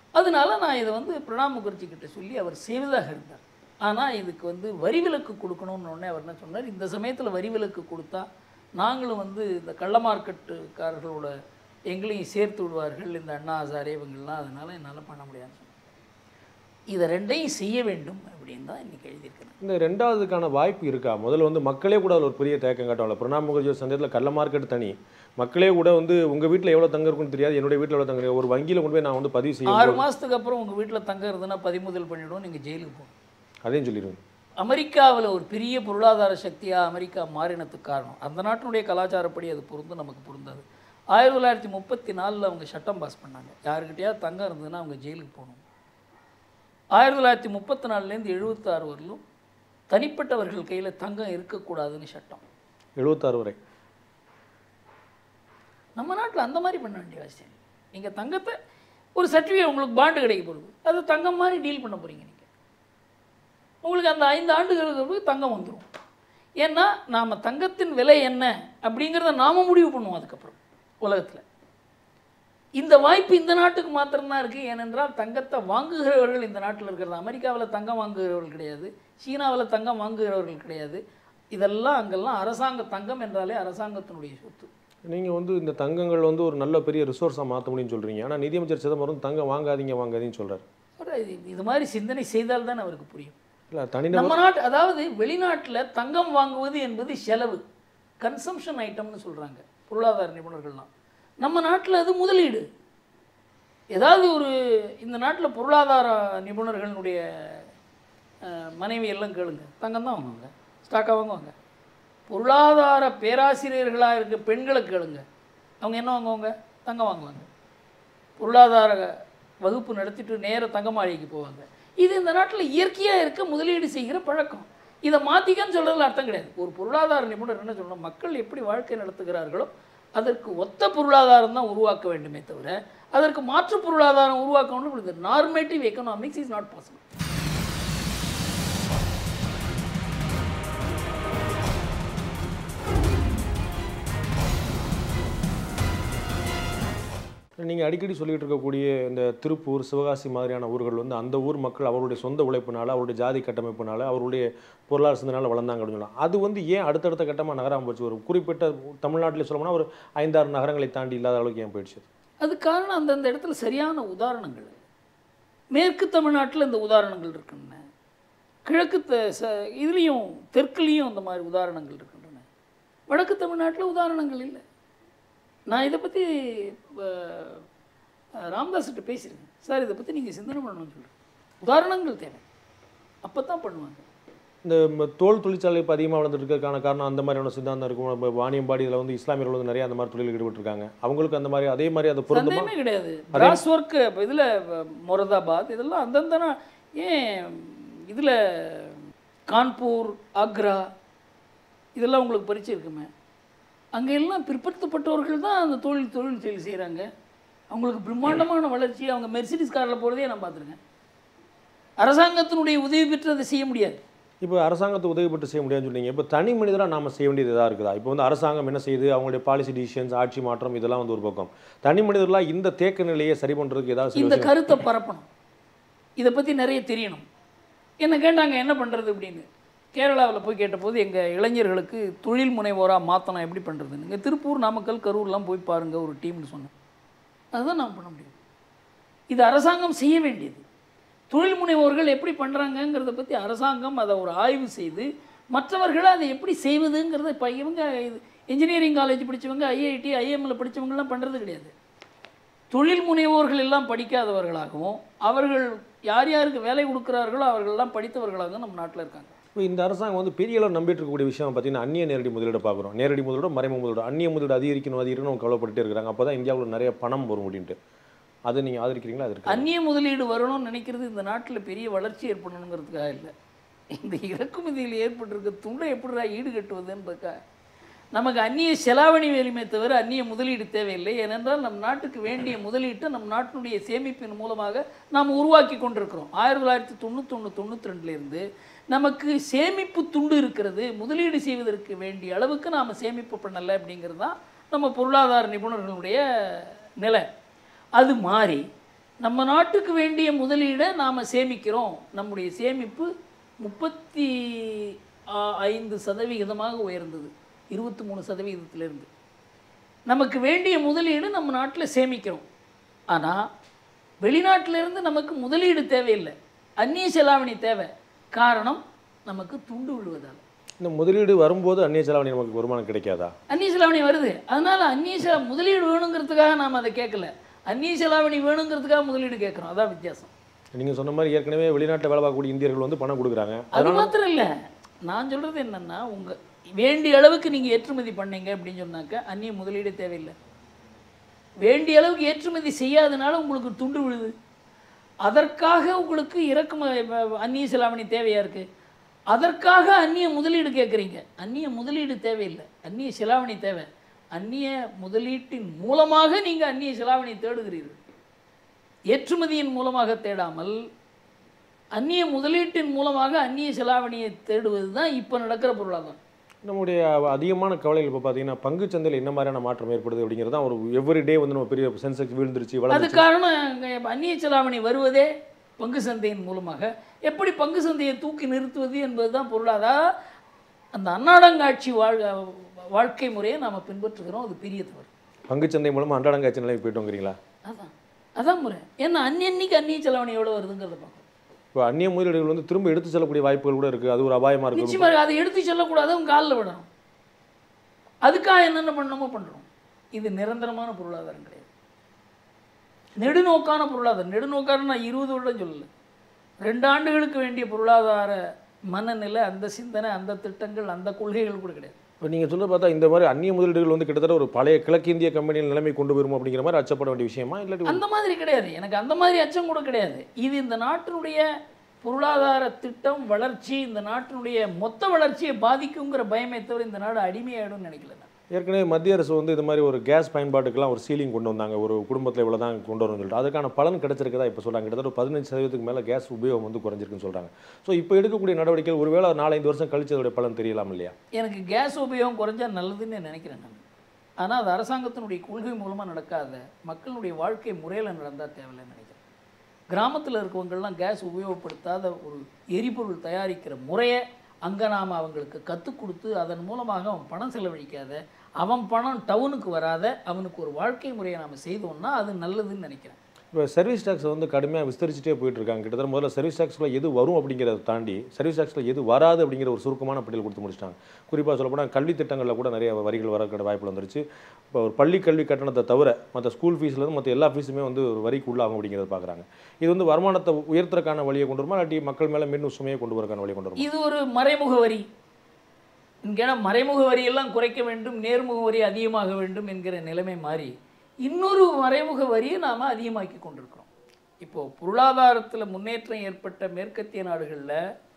அதனால நான் இதை வந்து பிரணாப் முகர்ஜி கிட்ட சொல்லி அவர் செய்வதாக இருந்தார் ஆனால் இதுக்கு வந்து வரி விலக்கு கொடுக்கணும்னு உடனே அவர் என்ன சொன்னார் இந்த சமயத்தில் வரி விலக்கு கொடுத்தா நாங்களும் வந்து இந்த கள்ள மார்க்கெட்டுக்காரர்களோட எங்களையும் சேர்த்து விடுவார்கள் இந்த அண்ணா ஹசாரே இவங்கெல்லாம் அதனால் என்னால் பண்ண முடியாதுன்னு சொன்னார் இதை ரெண்டையும் செய்ய வேண்டும் அப்படின்னு தான் இன்றைக்கி எழுதியிருக்கிறேன் இந்த ரெண்டாவதுக்கான வாய்ப்பு இருக்கா முதல்ல வந்து மக்களே கூட அதுல ஒரு பெரிய தேக்கம் காட்டுவாங்க பிரணாப் முகர்ஜி ஒரு சந்தேகத்தில் கள்ள மார்க்கெட் தனி மக்களே கூட வந்து உங்கள் வீட்டில் எவ்வளோ தங்க இருக்குன்னு தெரியாது என்னுடைய வீட்டில் எவ்வளோ தங்க இருக்கு. ஒரு வங்கியில் கொண்டு போய் நான் வந்து பதிவு செய்ய ஆறு மாதத்துக்கு அப்புறம் உங்கள் வீட்டில் தங்க இருந்ததுன்னா பதிமுதல் பண்ணிவிடுவோம் நீங்கள் ஜெயிலுக்கு போகணும் அதையும் சொல்லிடுவேன் அமெரிக்காவில் ஒரு பெரிய பொருளாதார சக்தியாக அமெரிக்கா மாறினதுக்கு காரணம் அந்த நாட்டினுடைய கலாச்சாரப்படி அது பொருந்தும் நமக்கு பொருந்தாது ஆயிரத்தி தொள்ளாயிரத்தி முப்பத்தி நாலில் அவங்க சட்டம் பாஸ் பண்ணாங்க யாருக்கிட்டையாவது தங்கம் இருந்ததுன்னா அவங்க ஜெயிலுக்கு போகணும் ஆயிரத்தி தொள்ளாயிரத்தி முப்பத்தி நாலுலேருந்து எழுபத்தாறு வரலும் தனிப்பட்டவர்கள் கையில் தங்கம் இருக்கக்கூடாதுன்னு சட்டம் எழுபத்தாறு வரை நம்ம நாட்டில் அந்த மாதிரி பண்ண வேண்டிய அவசியம் நீங்கள் தங்கத்தை ஒரு சர்டிஃபிகேட் உங்களுக்கு பாண்டு கிடைக்க போகுது அது தங்கம் மாதிரி டீல் பண்ண போகிறீங்க நீங்கள் உங்களுக்கு அந்த ஐந்து ஆண்டுகளுக்கு பிறகு தங்கம் வந்துடும் ஏன்னா நாம் தங்கத்தின் விலை என்ன அப்படிங்கிறத நாம முடிவு பண்ணுவோம் அதுக்கப்புறம் உலகத்தில் இந்த வாய்ப்பு இந்த நாட்டுக்கு மாத்திரம்தான் இருக்குது ஏனென்றால் தங்கத்தை வாங்குகிறவர்கள் இந்த நாட்டில் இருக்கிறது அமெரிக்காவில் தங்கம் வாங்குகிறவர்கள் கிடையாது சீனாவில் தங்கம் வாங்குகிறவர்கள் கிடையாது இதெல்லாம் அங்கெல்லாம் அரசாங்க தங்கம் என்றாலே அரசாங்கத்தினுடைய சொத்து நீங்கள் வந்து இந்த தங்கங்கள் வந்து ஒரு நல்ல பெரிய ரிசோர்ஸாக மாற்ற முடியும்னு சொல்கிறீங்க ஆனால் நிதியமைச்சர் சிதம்பரம் தங்கம் வாங்காதீங்க வாங்காதீங்கன்னு சொல்கிறார் அவர் இது இது மாதிரி சிந்தனை செய்தால் தான் அவருக்கு புரியும் இல்லை தனிநபர் நம்ம நாட்டு அதாவது வெளிநாட்டில் தங்கம் வாங்குவது என்பது செலவு கன்சம்ஷன் ஐட்டம்னு சொல்கிறாங்க பொருளாதார நிபுணர்கள்லாம் நம்ம நாட்டில் அது முதலீடு ஏதாவது ஒரு இந்த நாட்டில் பொருளாதார நிபுணர்களுடைய அஹ், மனைவி எல்லாம் கேளுங்க தங்கம் தான் வாங்குவாங்க ஸ்டாக்காக வாங்குவாங்க பொருளாதார பேராசிரியர்களாக இருக்க பெண்களை கேளுங்க அவங்க என்ன வாங்குவாங்க தங்கம் வாங்குவாங்க பொருளாதார வகுப்பு நடத்திட்டு நேர தங்க மாளிகைக்கு போவாங்க இது இந்த நாட்டில் இயற்கையாக இருக்க முதலீடு செய்கிற பழக்கம் இதை மாற்றிக்கன்னு சொல்கிறதுல அர்த்தம் கிடையாது ஒரு பொருளாதார நிபுணர் என்ன சொல்லணும் மக்கள் எப்படி வாழ்க்கை நடத்துகிறார்களோ அதற்கு ஒத்த பொருளாதாரம் தான் உருவாக்க வேண்டுமே தவிர அதற்கு மாற்று பொருளாதாரம் உருவாக்கணும் normative economics is not possible நீங்கள் அடிக்கடி சொல்லிட்டு இருக்கக்கூடிய இந்த திருப்பூர் சிவகாசி மாதிரியான ஊர்கள் வந்து அந்த ஊர் மக்கள் அவருடைய சொந்த உழைப்பினால அவருடைய ஜாதி கட்டமைப்பினால அவருடைய பொருளாதார சிந்தனால வளர்ந்தாங்க அப்படின்னு சொல்லலாம் அது வந்து ஏன் அடுத்தடுத்த கட்டமாக நகராம போச்சு ஒரு குறிப்பிட்ட தமிழ்நாட்டிலே சொல்லணும்னா ஒரு ஐந்தாறு நகரங்களை தாண்டி இல்லாத அளவுக்கு ஏன் போயிடுச்சு அது காரணம் அந்தந்த இடத்துல சரியான உதாரணங்கள் இல்லை. மேற்கு தமிழ்நாட்டில் இந்த உதாரணங்கள் இருக்கின்றன கிழக்கு த ச இதுலேயும் தெற்குலேயும் அந்த மாதிரி உதாரணங்கள் இருக்கின்றன வடக்கு தமிழ்நாட்டில் உதாரணங்கள் இல்லை நான் இதை பற்றி ராமதாஸ்கிட்ட பேசியிருக்கேன் சார் இதை பற்றி நீங்கள் சிந்தனை பண்ணணும்னு சொல்கிறேன் உதாரணங்கள் தேவை அப்போ தான் பண்ணுவாங்க இந்த ம- தோல் தொழிற்சாலை இப்போ அதிகமாக வளர்ந்துட்டு இருக்கிறதுக்கான காரணம் அந்த மாதிரியான சித்தாந்தம் இருக்கும் இப்போ வாணியம்பாடி இதில் வந்து இஸ்லாமியர்கள் வந்து நிறைய அந்த மாதிரி தொழில் ஈடுபட்டிருக்காங்க அவங்களுக்கு அந்த மாதிரி அதே மாதிரி அது பொருந்துமா சந்தேகமே கிடையாது பிராஸ் ஒர்க்கு இப்போ இதில் மொரதாபாத் இதெல்லாம் அந்தந்த நா- ஏன் இதில் கான்பூர் ஆக்ரா இதெல்லாம் உங்களுக்கு பரிச்சை இருக்குமே அங்கே எல்லாம் பிற்படுத்தப்பட்டவர்கள் தான் அந்த தொழில் தொழில் செயல் செய்கிறாங்க அவங்களுக்கு பிரம்மாண்டமான வளர்ச்சி அவங்க மெர்சிடிஸ் காரில் போகிறதே நான் பார்த்துருக்கேன் அரசாங்கத்தினுடைய உதவி பெற்று அதை செய்ய முடியாது இப்போ அரசாங்கத்தை உதவி பெற்று செய்ய முடியாதுன்னு சொன்னீங்க இப்போ தனி மனிதராக நாம செய்ய வேண்டியது எதாக இருக்குதா இப்போ வந்து அரசாங்கம் என்ன செய்யுது அவங்களுடைய பாலிசி டிசிஷன்ஸ் ஆட்சி மாற்றம் இதெல்லாம் வந்து ஒரு பக்கம் தனி மனிதர்களாக இந்த தேக்க நிலையை சரி பண்ணுறதுக்கு ஏதாவது சில இந்த விஷயம் கருத்தை பரப்பணும் இதை பற்றி நிறைய தெரியணும் என்ன கேட்டாங்க என்ன பண்ணுறது அப்படின்னு கேரளாவில் போய் கேட்டபோது எங்கள் இளைஞர்களுக்கு தொழில் முனைவோராக மாற்றணும் எப்படி பண்ணுறதுன்னு இங்கே திருப்பூர் நாமக்கல் கரூர்லாம் போய் பாருங்கள் ஒரு டீம்னு சொன்னேன் அதுதான் நான் பண்ண முடியும் இது அரசாங்கம் செய்ய வேண்டியது தொழில் முனைவோர்கள் எப்படி பண்ணுறாங்கங்கிறத பற்றி அரசாங்கம் அதை ஒரு ஆய்வு செய்து மற்றவர்களை அதை எப்படி செய்வதுங்கிறத இப்போ இவங்க இது இன்ஜினியரிங் காலேஜ் படித்தவங்க ஐஐடி ஐஎம்ல படித்தவங்கலாம் பண்ணுறது கிடையாது தொழில் முனைவோர்கள் எல்லாம் படிக்காதவர்களாகவும் அவர்கள் யார் யாருக்கு வேலை கொடுக்குறார்களோ அவர்கள்லாம் படித்தவர்களாகவும் நம்ம நாட்டில் இருக்காங்க இப்போ இந்த அரசாங்கம் வந்து பெரிய அளவு நம்பிட்டு இருக்கக்கூடிய விஷயம் பார்த்தீங்கன்னா அந்நிய நேரடி முதலீடு பார்க்குறோம் நேரடி முதலீடு மறைமுக முதலீடு அந்நிய முதலீடு அதிகரிக்கணும் அதிகரிக்கணும் அவங்க கவலைப்பட்டுட்டே இருக்கிறாங்க அப்போ தான் இந்தியாவில் நிறைய பணம் வரும் அப்படின்ட்டு அதை நீங்கள் ஆதரிக்கிறீங்களா அது இருக்கு அந்நிய முதலீடு வரணும்னு நினைக்கிறது இந்த நாட்டில் பெரிய வளர்ச்சி ஏற்படணுங்கிறதுக்காக இல்லை இந்த இறக்குமதியில் ஏற்பட்டிருக்க துண்டை எப்படிடா ஈடு கட்டுவதுன்றதுக்காக நமக்கு அந்நிய செலாவணி வேலுமே தவிர அந்நிய முதலீடு தேவையில்லை ஏனென்றால் நம் நாட்டுக்கு வேண்டிய முதலீட்டை நம் நாட்டினுடைய சேமிப்பின் மூலமாக நாம் உருவாக்கி கொண்டிருக்கிறோம் ஆயிரத்தி தொள்ளாயிரத்தி தொண்ணூத்தொன்று தொண்ணூற்றி ரெண்டுலேருந்து நமக்கு சேமிப்பு துண்டு இருக்கிறது முதலீடு செய்வதற்கு வேண்டிய அளவுக்கு நாம் சேமிப்பு பண்ணலை அப்படிங்கிறது தான் நம்ம பொருளாதார நிபுணர்களுடைய நிலை அது மாறி நம்ம நாட்டுக்கு வேண்டிய முதலீடை நாம் சேமிக்கிறோம் நம்முடைய சேமிப்பு முப்பத்தி ஆ- ஐந்து சதவிகிதமாக உயர்ந்தது இருபத்தி மூணு சதவிகிதத்திலிருந்து நமக்கு வேண்டிய முதலீடு நம்ம நாட்டில் சேமிக்கிறோம் ஆனால் வெளிநாட்டிலிருந்து நமக்கு முதலீடு தேவையில்லை அந்நிய செலாவணி தேவை காரணம் நமக்கு துண்டு விழுவதால் இந்த முதலீடு வரும்போது அந்நிய செலாவணி நமக்கு வருமானம் கிடைக்காதா அந்நிய செலாவணி வருது அதனால் அந்நிய செலா முதலீடு வேணுங்கிறதுக்காக நாம் அதை கேட்கல அந்நிய செலாவணி வேணுங்கிறதுக்காக முதலீடு கேட்குறோம் அதான் வித்தியாசம் நீங்கள் சொன்ன மாதிரி ஏற்கனவே வெளிநாட்டில் வேலை பார்க்கக்கூடிய இந்தியர்கள் வந்து பணம் கொடுக்குறாங்க அது மாத்திரம் இல்லை நான் சொல்கிறது என்னென்னா உங்கள் வேண்டிய அளவுக்கு நீங்கள் ஏற்றுமதி பண்ணீங்க அப்படின்னு சொன்னாக்க அந்நிய முதலீடு தேவையில்லை வேண்டிய அளவுக்கு ஏற்றுமதி செய்யாதனால உங்களுக்கு துண்டு விழுது அதற்காக உங்களுக்கு இறக்கும அந்நிய செலாவணி தேவையாக இருக்குது அதற்காக அந்நிய முதலீடு கேட்குறீங்க அந்நிய முதலீடு தேவையில்லை அந்நிய செலாவணி தேவை அந்நிய முதலீட்டின் மூலமாக நீங்கள் அந்நிய செலாவணி தேடுகிறீர்கள் ஏற்றுமதியின் மூலமாக தேடாமல் அந்நிய முதலீட்டின் மூலமாக அந்நிய செலாவணியை தேடுவது தான் இப்போ நடக்கிற பொருளாதாரம் நம்முடைய அதிகமான கவலைகள் இப்போ பார்த்தீங்கன்னா பங்கு சந்தையில் என்ன மாதிரியான மாற்றம் ஏற்படுது அப்படிங்கிறது தான் ஒரு எவ்ரி டே வந்து நம்ம பெரிய சென்செக்ஸ் வீழ்ந்துருச்சு அது வளர்ந்துச்சு காரணம் அங்க அந்நிய செலாவணி வருவதே பங்கு சந்தையின் மூலமாக எப்படி பங்கு சந்தையை தூக்கி நிறுத்துவது என்பது தான் பொருளாதார அந்த அன்னாடங்காட்சி வாழ் வாழ்க்கை முறையை நாம் பின்பற்றுகிறோம் அது பெரிய தவறு பங்குச்சந்தை மூலமாக அன்றாடங்காட்சி நிலைமை போயிட்டோங்கிறீங்களா அதான் அதான் முறை ஏன்னா அந்நியன்னைக்கு அந்நிய செலாவணி எவ்வளோ வருதுங்கிறத பார்க்கணும் இப்போ அந்நிய முதலீடுகள் வந்து திரும்ப எடுத்து செல்லக்கூடிய வாய்ப்புகள் கூட இருக்குது அது ஒரு அபாயமாக இருக்குது நிச்சயமாக அதை எடுத்து சொல்லக்கூடாது அவங்க காலில் விடணும் அதுக்காக என்னென்ன பண்ணணுமோ பண்ணுறோம் இது நிரந்தரமான பொருளாதாரம் கிடையாது நெடுநோக்கான பொருளாதாரம் நெடுநோக்கான நான் இருபது வருடம் சொல்லலை ரெண்டு ஆண்டுகளுக்கு வேண்டிய பொருளாதார மனநிலை அந்த சிந்தனை அந்த திட்டங்கள் அந்த கொள்கைகள் கூட கிடையாது இப்போ நீங்கள் சொல்ல பார்த்தா இந்த மாதிரி அந்நிய முதலீடுகள் வந்து கிட்டத்தட்ட ஒரு பழைய கிழக்கிந்திய கம்பெனியில் நிலைமை கொண்டு வரும் அப்படிங்கிற மாதிரி அச்சப்பட வேண்டிய விஷயமா இல்லாட்டி அந்த மாதிரி கிடையாது எனக்கு அந்த மாதிரி அச்சம் கூட கிடையாது இது இந்த நாட்டினுடைய பொருளாதார திட்டம் வளர்ச்சி இந்த நாட்டினுடைய மொத்த வளர்ச்சியை பாதிக்குங்கிற பயமே தவிர இந்த நாடு அடிமையாயிடும்னு நினைக்கல நான் ஏற்கனவே மத்திய அரசு வந்து இது மாதிரி ஒரு கேஸ் பயன்பாட்டுக்கெல்லாம் ஒரு சீலிங் கொண்டு வந்தாங்க ஒரு குடும்பத்தில் இவ்வளோ தான் கொண்டு வரணும்னு சொல்லிட்டு அதுக்கான பலன் கிடைச்சிருக்கதா இப்போ சொல்கிறாங்க கிட்டத்தட்ட ஒரு பதினஞ்சு சதவீதத்துக்கு மேலே கேஸ் உபயோகம் வந்து குறைஞ்சிருக்குன்னு சொல்கிறாங்க ஸோ இப்போ எடுக்கக்கூடிய நடவடிக்கைகள் ஒருவேளை ஒரு நாலஞ்சு வருஷம் கழிச்சு அதோட பலன் தெரியலாம் இல்லையா எனக்கு கேஸ் உபயோகம் குறைஞ்சா நல்லதுன்னு நினைக்கிறேன் நான் ஆனால் அது அரசாங்கத்தினுடைய கொள்கை மூலமாக நடக்காத மக்களுடைய வாழ்க்கை முறையில் நடந்தால் தேவையில்லைன்னு நினைக்கிறேன் கிராமத்தில் இருக்கவங்கெல்லாம் கேஸ் உபயோகப்படுத்தாத ஒரு எரிபொருள் தயாரிக்கிற முறையை அங்கே நாம் அவங்களுக்கு கற்றுக் கொடுத்து அதன் மூலமாக அவன் பணம் செலவழிக்காத அவன் பணம் டவுனுக்கு வராத அவனுக்கு ஒரு வாழ்க்கை முறையை நாம் செய்தோம்னா அது நல்லதுன்னு நினைக்கிறேன் இப்போ சர்வீஸ் டேக்ஸ் வந்து கடுமையாக விஸ்தரிச்சுட்டே போயிட்டு இருக்காங்க கிட்டத்தட்ட முதல்ல சர்வீஸ் டேக்ஸில் எது வரும் அப்படிங்கிறத தாண்டி சர்வீஸ் டேக்ஸில் எது வராது அப்படிங்கிற ஒரு சுருக்கமான பட்டியல் கொடுத்து முடிச்சிட்டாங்க குறிப்பாக சொல்லப்போனால் கல்வி திட்டங்களில் கூட நிறைய வரிகள் வரக்கூட வாய்ப்பு வந்துருச்சு இப்போ ஒரு பள்ளி கல்வி கட்டணத்தை தவிர மற்ற ஸ்கூல் ஃபீஸ்லேருந்து மற்ற எல்லா ஃபீஸுமே வந்து ஒரு வரிக்கு உள்ளாகும் அப்படிங்கிறத பார்க்குறாங்க இது வந்து வருமானத்தை உயர்த்துறதுக்கான வழியை கொண்டு வருமா இல்லாட்டி மக்கள் மேலே மீண்டும் சுமையை கொண்டு வரக்கான வழியை கொண்டு வருமா இது ஒரு மறைமுக வரி இங்கே மறைமுக வரியெல்லாம் குறைக்க வேண்டும் நேர்முக வரி அதிகமாக வேண்டும் என்கிற நிலைமை மாறி இன்னொரு மறைமுக வரியை நாம் அதிகமாக்கி கொண்டிருக்கிறோம் இப்போது பொருளாதாரத்தில் முன்னேற்றம் ஏற்பட்ட மேற்கத்திய நாடுகளில்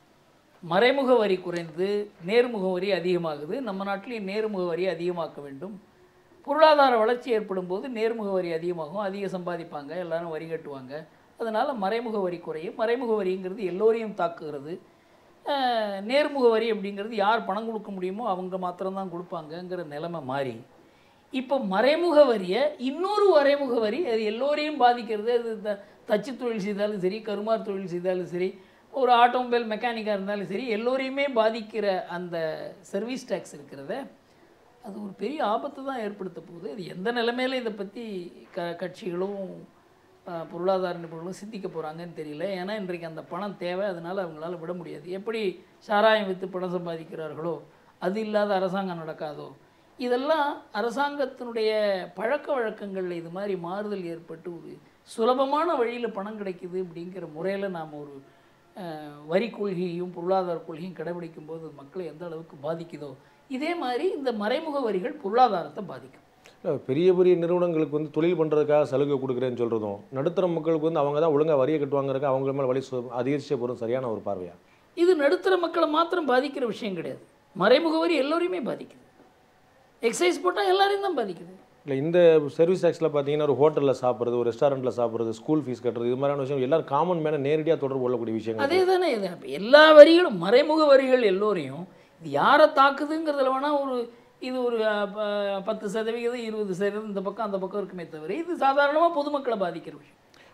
மறைமுக வரி குறைந்து நேர்முக வரி அதிகமாகுது நம்ம நாட்டிலையும் நேர்முக வரி அதிகமாக்க வேண்டும் பொருளாதார வளர்ச்சி ஏற்படும் போது நேர்முக வரி அதிகமாகும் அதிக சம்பாதிப்பாங்க எல்லாரும் வரி கட்டுவாங்க அதனால் மறைமுக வரி குறையும் மறைமுக வரிங்கிறது எல்லோரையும் தாக்குகிறது அஹ், நேர்முக வரி அப்படிங்கிறது யார் பணம் கொடுக்க முடியுமோ அவங்க மாத்திரம்தான் கொடுப்பாங்கங்கிற நிலைமை மாறி இப்போ மறைமுக வரியை இன்னொரு மறைமுக வரி அது எல்லோரையும் பாதிக்கிறது அது த தச்சு தொழில் செய்தாலும் சரி கருமார் தொழில் செய்தாலும் சரி ஒரு ஆட்டோமொபைல் மெக்கானிக்காக இருந்தாலும் சரி எல்லோரையுமே பாதிக்கிற அந்த சர்வீஸ் டேக்ஸ் இருக்கிறத அது ஒரு பெரிய ஆபத்தை தான் ஏற்படுத்த போகுது அது எந்த நிலைமையில இதை பற்றி க கட்சிகளும் அஹ், பொருளாதார நிபுணர்களும் சிந்திக்க போகிறாங்கன்னு தெரியல ஏன்னா இன்றைக்கு அந்த பணம் தேவை அதனால் அவங்களால விட முடியாது எப்படி சாராயம் விற்று பணம் சம்பாதிக்கிறார்களோ அது இல்லாத அரசாங்கம் நடக்காதோ இதெல்லாம் அரசாங்கத்தினுடைய பழக்க வழக்கங்களில் இது மாதிரி மாறுதல் ஏற்பட்டு ஒரு சுலபமான வழியில் பணம் கிடைக்குது அப்படிங்கிற முறையில் நாம் ஒரு அஹ், வரி கொள்கையும் பொருளாதார கொள்கையும் கடைபிடிக்கும் போது மக்களை எந்த அளவுக்கு பாதிக்குதோ இதே மாதிரி இந்த மறைமுக வரிகள் பொருளாதாரத்தை பாதிக்கும் இல்ல, பெரிய பெரிய நிறுவனங்களுக்கு வந்து தொழில் பண்ணுறதுக்காக சலுகை கொடுக்குறேன்னு சொல்கிறதும் நடுத்தர மக்களுக்கு வந்து அவங்க தான் ஒழுங்காக வரியை கட்டுவாங்கிறதுக்கு அவங்க மேலே வழி சு- அதிகரிச்சே போகிறோம் சரியான ஒரு பார்வையா இது நடுத்தர மக்களை மாத்திரம் பாதிக்கிற விஷயம் கிடையாது மறைமுக வரி எல்லோரையுமே பாதிக்குது எக்ஸைஸ் போட்டால் எல்லாரையும் தான் பாதிக்குது இல்லை இந்த சர்வீஸ் டேக்ஸில் பார்த்தீங்கன்னா ஒரு ஹோட்டலில் சாப்பிட்றது ஒரு ரெஸ்டாரண்ட்டில் சாப்பிட்றது ஸ்கூல் ஃபீஸ் கட்டுறது இது மாதிரியான விஷயம் எல்லாரும் காமன் மேலே நேரடியாக தொடர்பு கொள்ளக்கூடிய விஷயங்கள் அதே தானே இது அப்ப எல்லா வரிகளும் மறைமுக வரிகள் எல்லோரையும் இது யாரை தாக்குதுங்கிறதுல வேணால் ஒரு இது ஒரு அஹ், ப- பத்து சதவிகிதம் இருபது சதவீதம் இந்த பக்கம் அந்த பக்கம் இருக்குமே தவிர இது சாதாரணமாக பொதுமக்களை பாதிக்கிற விஷயம்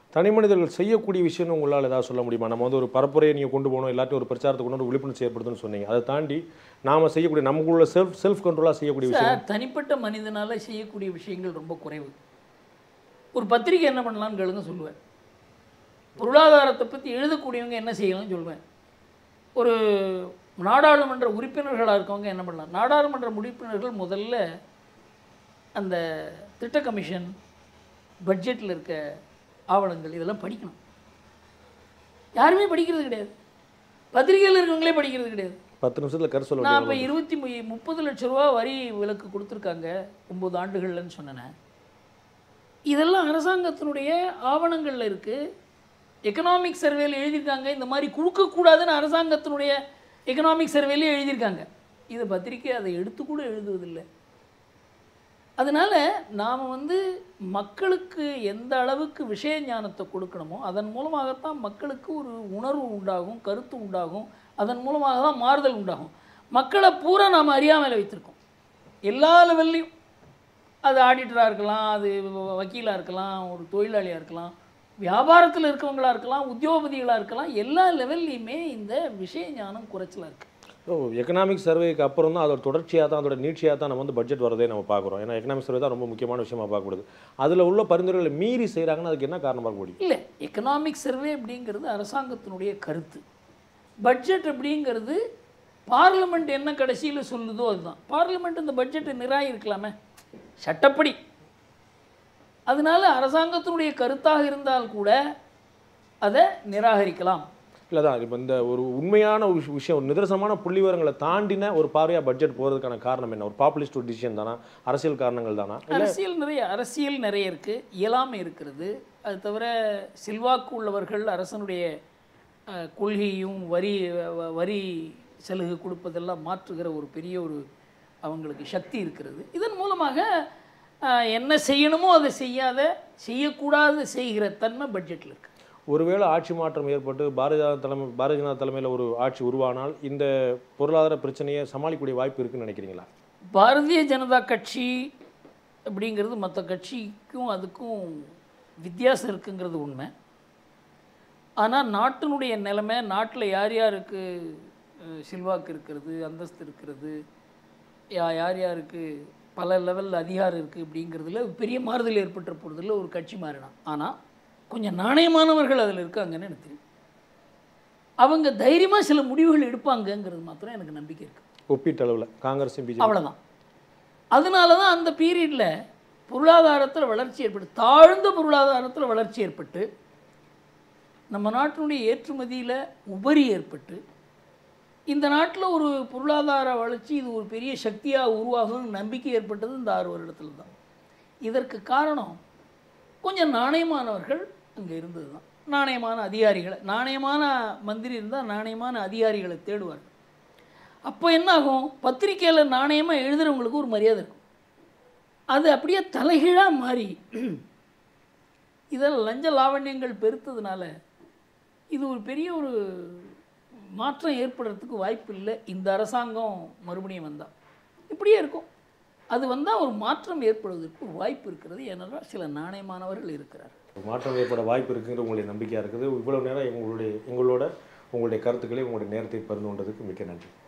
தனி மனிதர்கள் செய்யக்கூடிய விஷயம்னு உங்களால் ஏதாவது சொல்ல முடியுமா நம்ம வந்து ஒரு பரப்புரையை நீங்கள் கொண்டு போகணும் எல்லாத்தையும் ஒரு பிரச்சாரத்தை கொண்டு வந்து ஒரு விழிப்புணர்ச்சி ஏற்படுத்தணும்னு சொன்னீங்க அதை தாண்டி நாம் செய்யக்கூடிய நமக்குள்ள செல்ஃப் செல்ஃப் கண்ட்ரோலாக செய்யக்கூடிய விஷயம் சார் தனிப்பட்ட மனிதனால செய்யக்கூடிய விஷயங்கள் ரொம்ப குறைவு ஒரு பத்திரிக்கை என்ன பண்ணலாம்னு கேளுங்க சொல்லுவேன் பொருளாதாரத்தை பற்றி எழுதக்கூடியவங்க என்ன செய்யலாம்னு சொல்லுவேன் ஒரு நாடாளுமன்ற உறுப்பினர்களாக இருக்கவங்க என்ன பண்ணலாம் நாடாளுமன்ற உறுப்பினர்கள் முதல்ல அந்த திட்ட கமிஷன் பட்ஜெட்டில் இருக்க ஆவணங்கள் இதெல்லாம் படிக்கணும் யாருமே படிக்கிறது கிடையாது பத்திரிகையில் இருக்கவங்களே படிக்கிறது கிடையாது பத்து நிமிஷத்தில் கரு சொல்ல நான் வேண்டிய இப்போ இருபத்தி மு- முப்பது லட்ச ரூபா வரி விலக்கு கொடுத்துருக்காங்க ஒம்பது ஆண்டுகள்லன்னு சொன்னேன் இதெல்லாம் அரசாங்கத்தினுடைய ஆவணங்களில் இருக்குது எக்கனாமிக் சர்வேல எழுதியிருக்காங்க இந்த மாதிரி கொடுக்கக்கூடாதுன்னு அரசாங்கத்தினுடைய எக்கனாமிக் சர்வேல எழுதியிருக்காங்க இது பத்திரிக்கை அதை எடுத்து கூட எழுதுவதில்லை அதனால் நாம் வந்து மக்களுக்கு எந்த அளவுக்கு விஷய ஞானத்தை கொடுக்கணுமோ அதன் மூலமாகத்தான் மக்களுக்கு ஒரு உணர்வு உண்டாகும் கருத்து உண்டாகும் அதன் மூலமாக தான் மாறுதல் உண்டாகும் மக்களை பூரா நாம் அறியாமையில் வைத்திருக்கோம் எல்லா லெவல்லையும் அது ஆடிட்டராக இருக்கலாம் அது வக்கீலாக இருக்கலாம் ஒரு தொழிலாளியாக இருக்கலாம் வியாபாரத்தில் இருக்கவங்களா இருக்கலாம் உத்தியோகபதிகளாக இருக்கலாம் எல்லா லெவல்லையுமே இந்த விஷய ஞானம் குறைச்சலாக இருக்குது ஓ எக்கனாமிக் சர்வேக்கு அப்புறம் தான் அதோட தொடர்ச்சியாக தான் அதோட நீட்சியாக தான் நம்ம வந்து பட்ஜெட் வரதே நம்ம பார்க்குறோம் ஏன்னா எக்கனாமிக் சர்வே தான் ரொம்ப முக்கியமான விஷயமா பார்க்கப்படுது அதில் உள்ள பரிந்துரைகளை மீறி செய்கிறாங்கன்னா அதுக்கு என்ன காரணமாக இருக்க முடியும் இல்லை எக்கனாமிக் சர்வே அப்படிங்கிறது அரசாங்கத்தினுடைய கருத்து பட்ஜெட் அப்படிங்கிறது பார்லிமெண்ட் என்ன கடைசியில் சொல்லுதோ அதுதான் பார்லிமெண்ட் இந்த பட்ஜெட்டை நிராகரிக்கலாமே சட்டப்படி அதனால அரசாங்கத்தினுடைய கருத்தாக இருந்தால் கூட அதை நிராகரிக்கலாம் இல்லை தான் இப்போ இந்த ஒரு உண்மையான ஒரு விஷ- விஷயம் ஒரு நிதர்சனமான புள்ளி விவரங்களை தாண்டின ஒரு பார்வையாக பட்ஜெட் போகிறதுக்கான காரணம் என்ன ஒரு பாப்புலிஸ்ட் ஒரு டிசிஷன் தானா அரசியல் காரணங்கள் தானா அரசியல் நிறைய அரசியல் நிறைய இருக்குது இயலாமை இருக்கிறது அது தவிர செல்வாக்கு உள்ளவர்கள் அரசனுடைய அஹ், கொள்கையும் வரி வ- வரி சலுகை கொடுப்பதெல்லாம் மாற்றுகிற ஒரு பெரிய ஒரு அவங்களுக்கு சக்தி இருக்கிறது இதன் மூலமாக அஹ், என்ன செய்யணுமோ அதை செய்யாத செய்யக்கூடாது செய்கிற தன்மை பட்ஜெட்டில் இருக்குது ஒருவேளை ஆட்சி மாற்றம் ஏற்பட்டு பாரதிய ஜனதா தலைமை பாரதிய ஜனதா தலைமையில் ஒரு ஆட்சி உருவானால் இந்த பொருளாதார பிரச்சனையை சமாளிக்கக்கூடிய வாய்ப்பு இருக்குன்னு நினைக்கிறீங்களா பாரதிய ஜனதா கட்சி அப்படிங்கிறது மற்ற கட்சிக்கும் அதுக்கும் வித்தியாசம் இருக்குங்கிறது உண்மை ஆனால் நாட்டினுடைய நிலைமை நாட்டில் யார் யாருக்கு அஹ், செல்வாக்கு இருக்கிறது அந்தஸ்து இருக்கிறது யா யார் யாருக்கு பல லெவலில் அதிகாரம் இருக்குது அப்படிங்கிறதுல பெரிய மாறுதல் ஏற்பட்ட பொழுதுல ஒரு கட்சி மாறினான் ஆனால் கொஞ்சம் நாணயமானவர்கள் அதில் இருக்காங்கன்னு எனக்கு தெரியும் அவங்க தைரியமாக சில முடிவுகள் எடுப்பாங்கங்கிறது மாத்திரம் எனக்கு நம்பிக்கை இருக்குது ஒப்பீட்டளவில் காங்கிரஸும் பிஜேபி அவ்வளோதான் அதனால தான் அந்த பீரியடில் பொருளாதாரத்தில் வளர்ச்சி ஏற்பட்டு தாழ்ந்த பொருளாதாரத்தில் வளர்ச்சி ஏற்பட்டு நம்ம நாட்டினுடைய ஏற்றுமதியில் உபரி ஏற்பட்டு இந்த நாட்டில் ஒரு பொருளாதார வளர்ச்சி இது ஒரு பெரிய சக்தியாக உருவாகும்னு நம்பிக்கை ஏற்பட்டது இந்த ஆறு வருடத்தில் தான் இதற்கு காரணம் கொஞ்சம் நாணயமானவர்கள் அங்கே இருந்தது தான் நாணயமான அதிகாரிகளை நாணயமான மந்திரி இருந்தால் நாணயமான அதிகாரிகளை தேடுவார்கள் அப்போ என்ன ஆகும் பத்திரிக்கையில் நாணயமாக எழுதுகிறவங்களுக்கு ஒரு மரியாதை இருக்கும் அது அப்படியே தலைகீழாக மாறி இதில் லஞ்ச லாவண்யங்கள் பெருத்ததுனால இது ஒரு பெரிய ஒரு மாற்றம் ஏற்படுறதுக்கு வாய்ப்பு இல்லை இந்த அரசாங்கம் மறுபடியும் வந்தால் இப்படியே இருக்கும் அது வந்தால் ஒரு மாற்றம் ஏற்படுவதற்கு ஒரு வாய்ப்பு இருக்கிறது ஏனென்றால் சில நாணயமானவர்கள் இருக்கிறார் மாற்றம் ஏற்பட வாய்ப்பு இருக்குங்கிற உங்களுடைய நம்பிக்கையாக இருக்குது இவ்வளவு நேரம் எங்களுடைய எங்களோட உங்களுடைய கருத்துக்களை உங்களுடைய நேரத்தை பகிர்ந்து கொண்டதுக்கு மிக்க நன்றி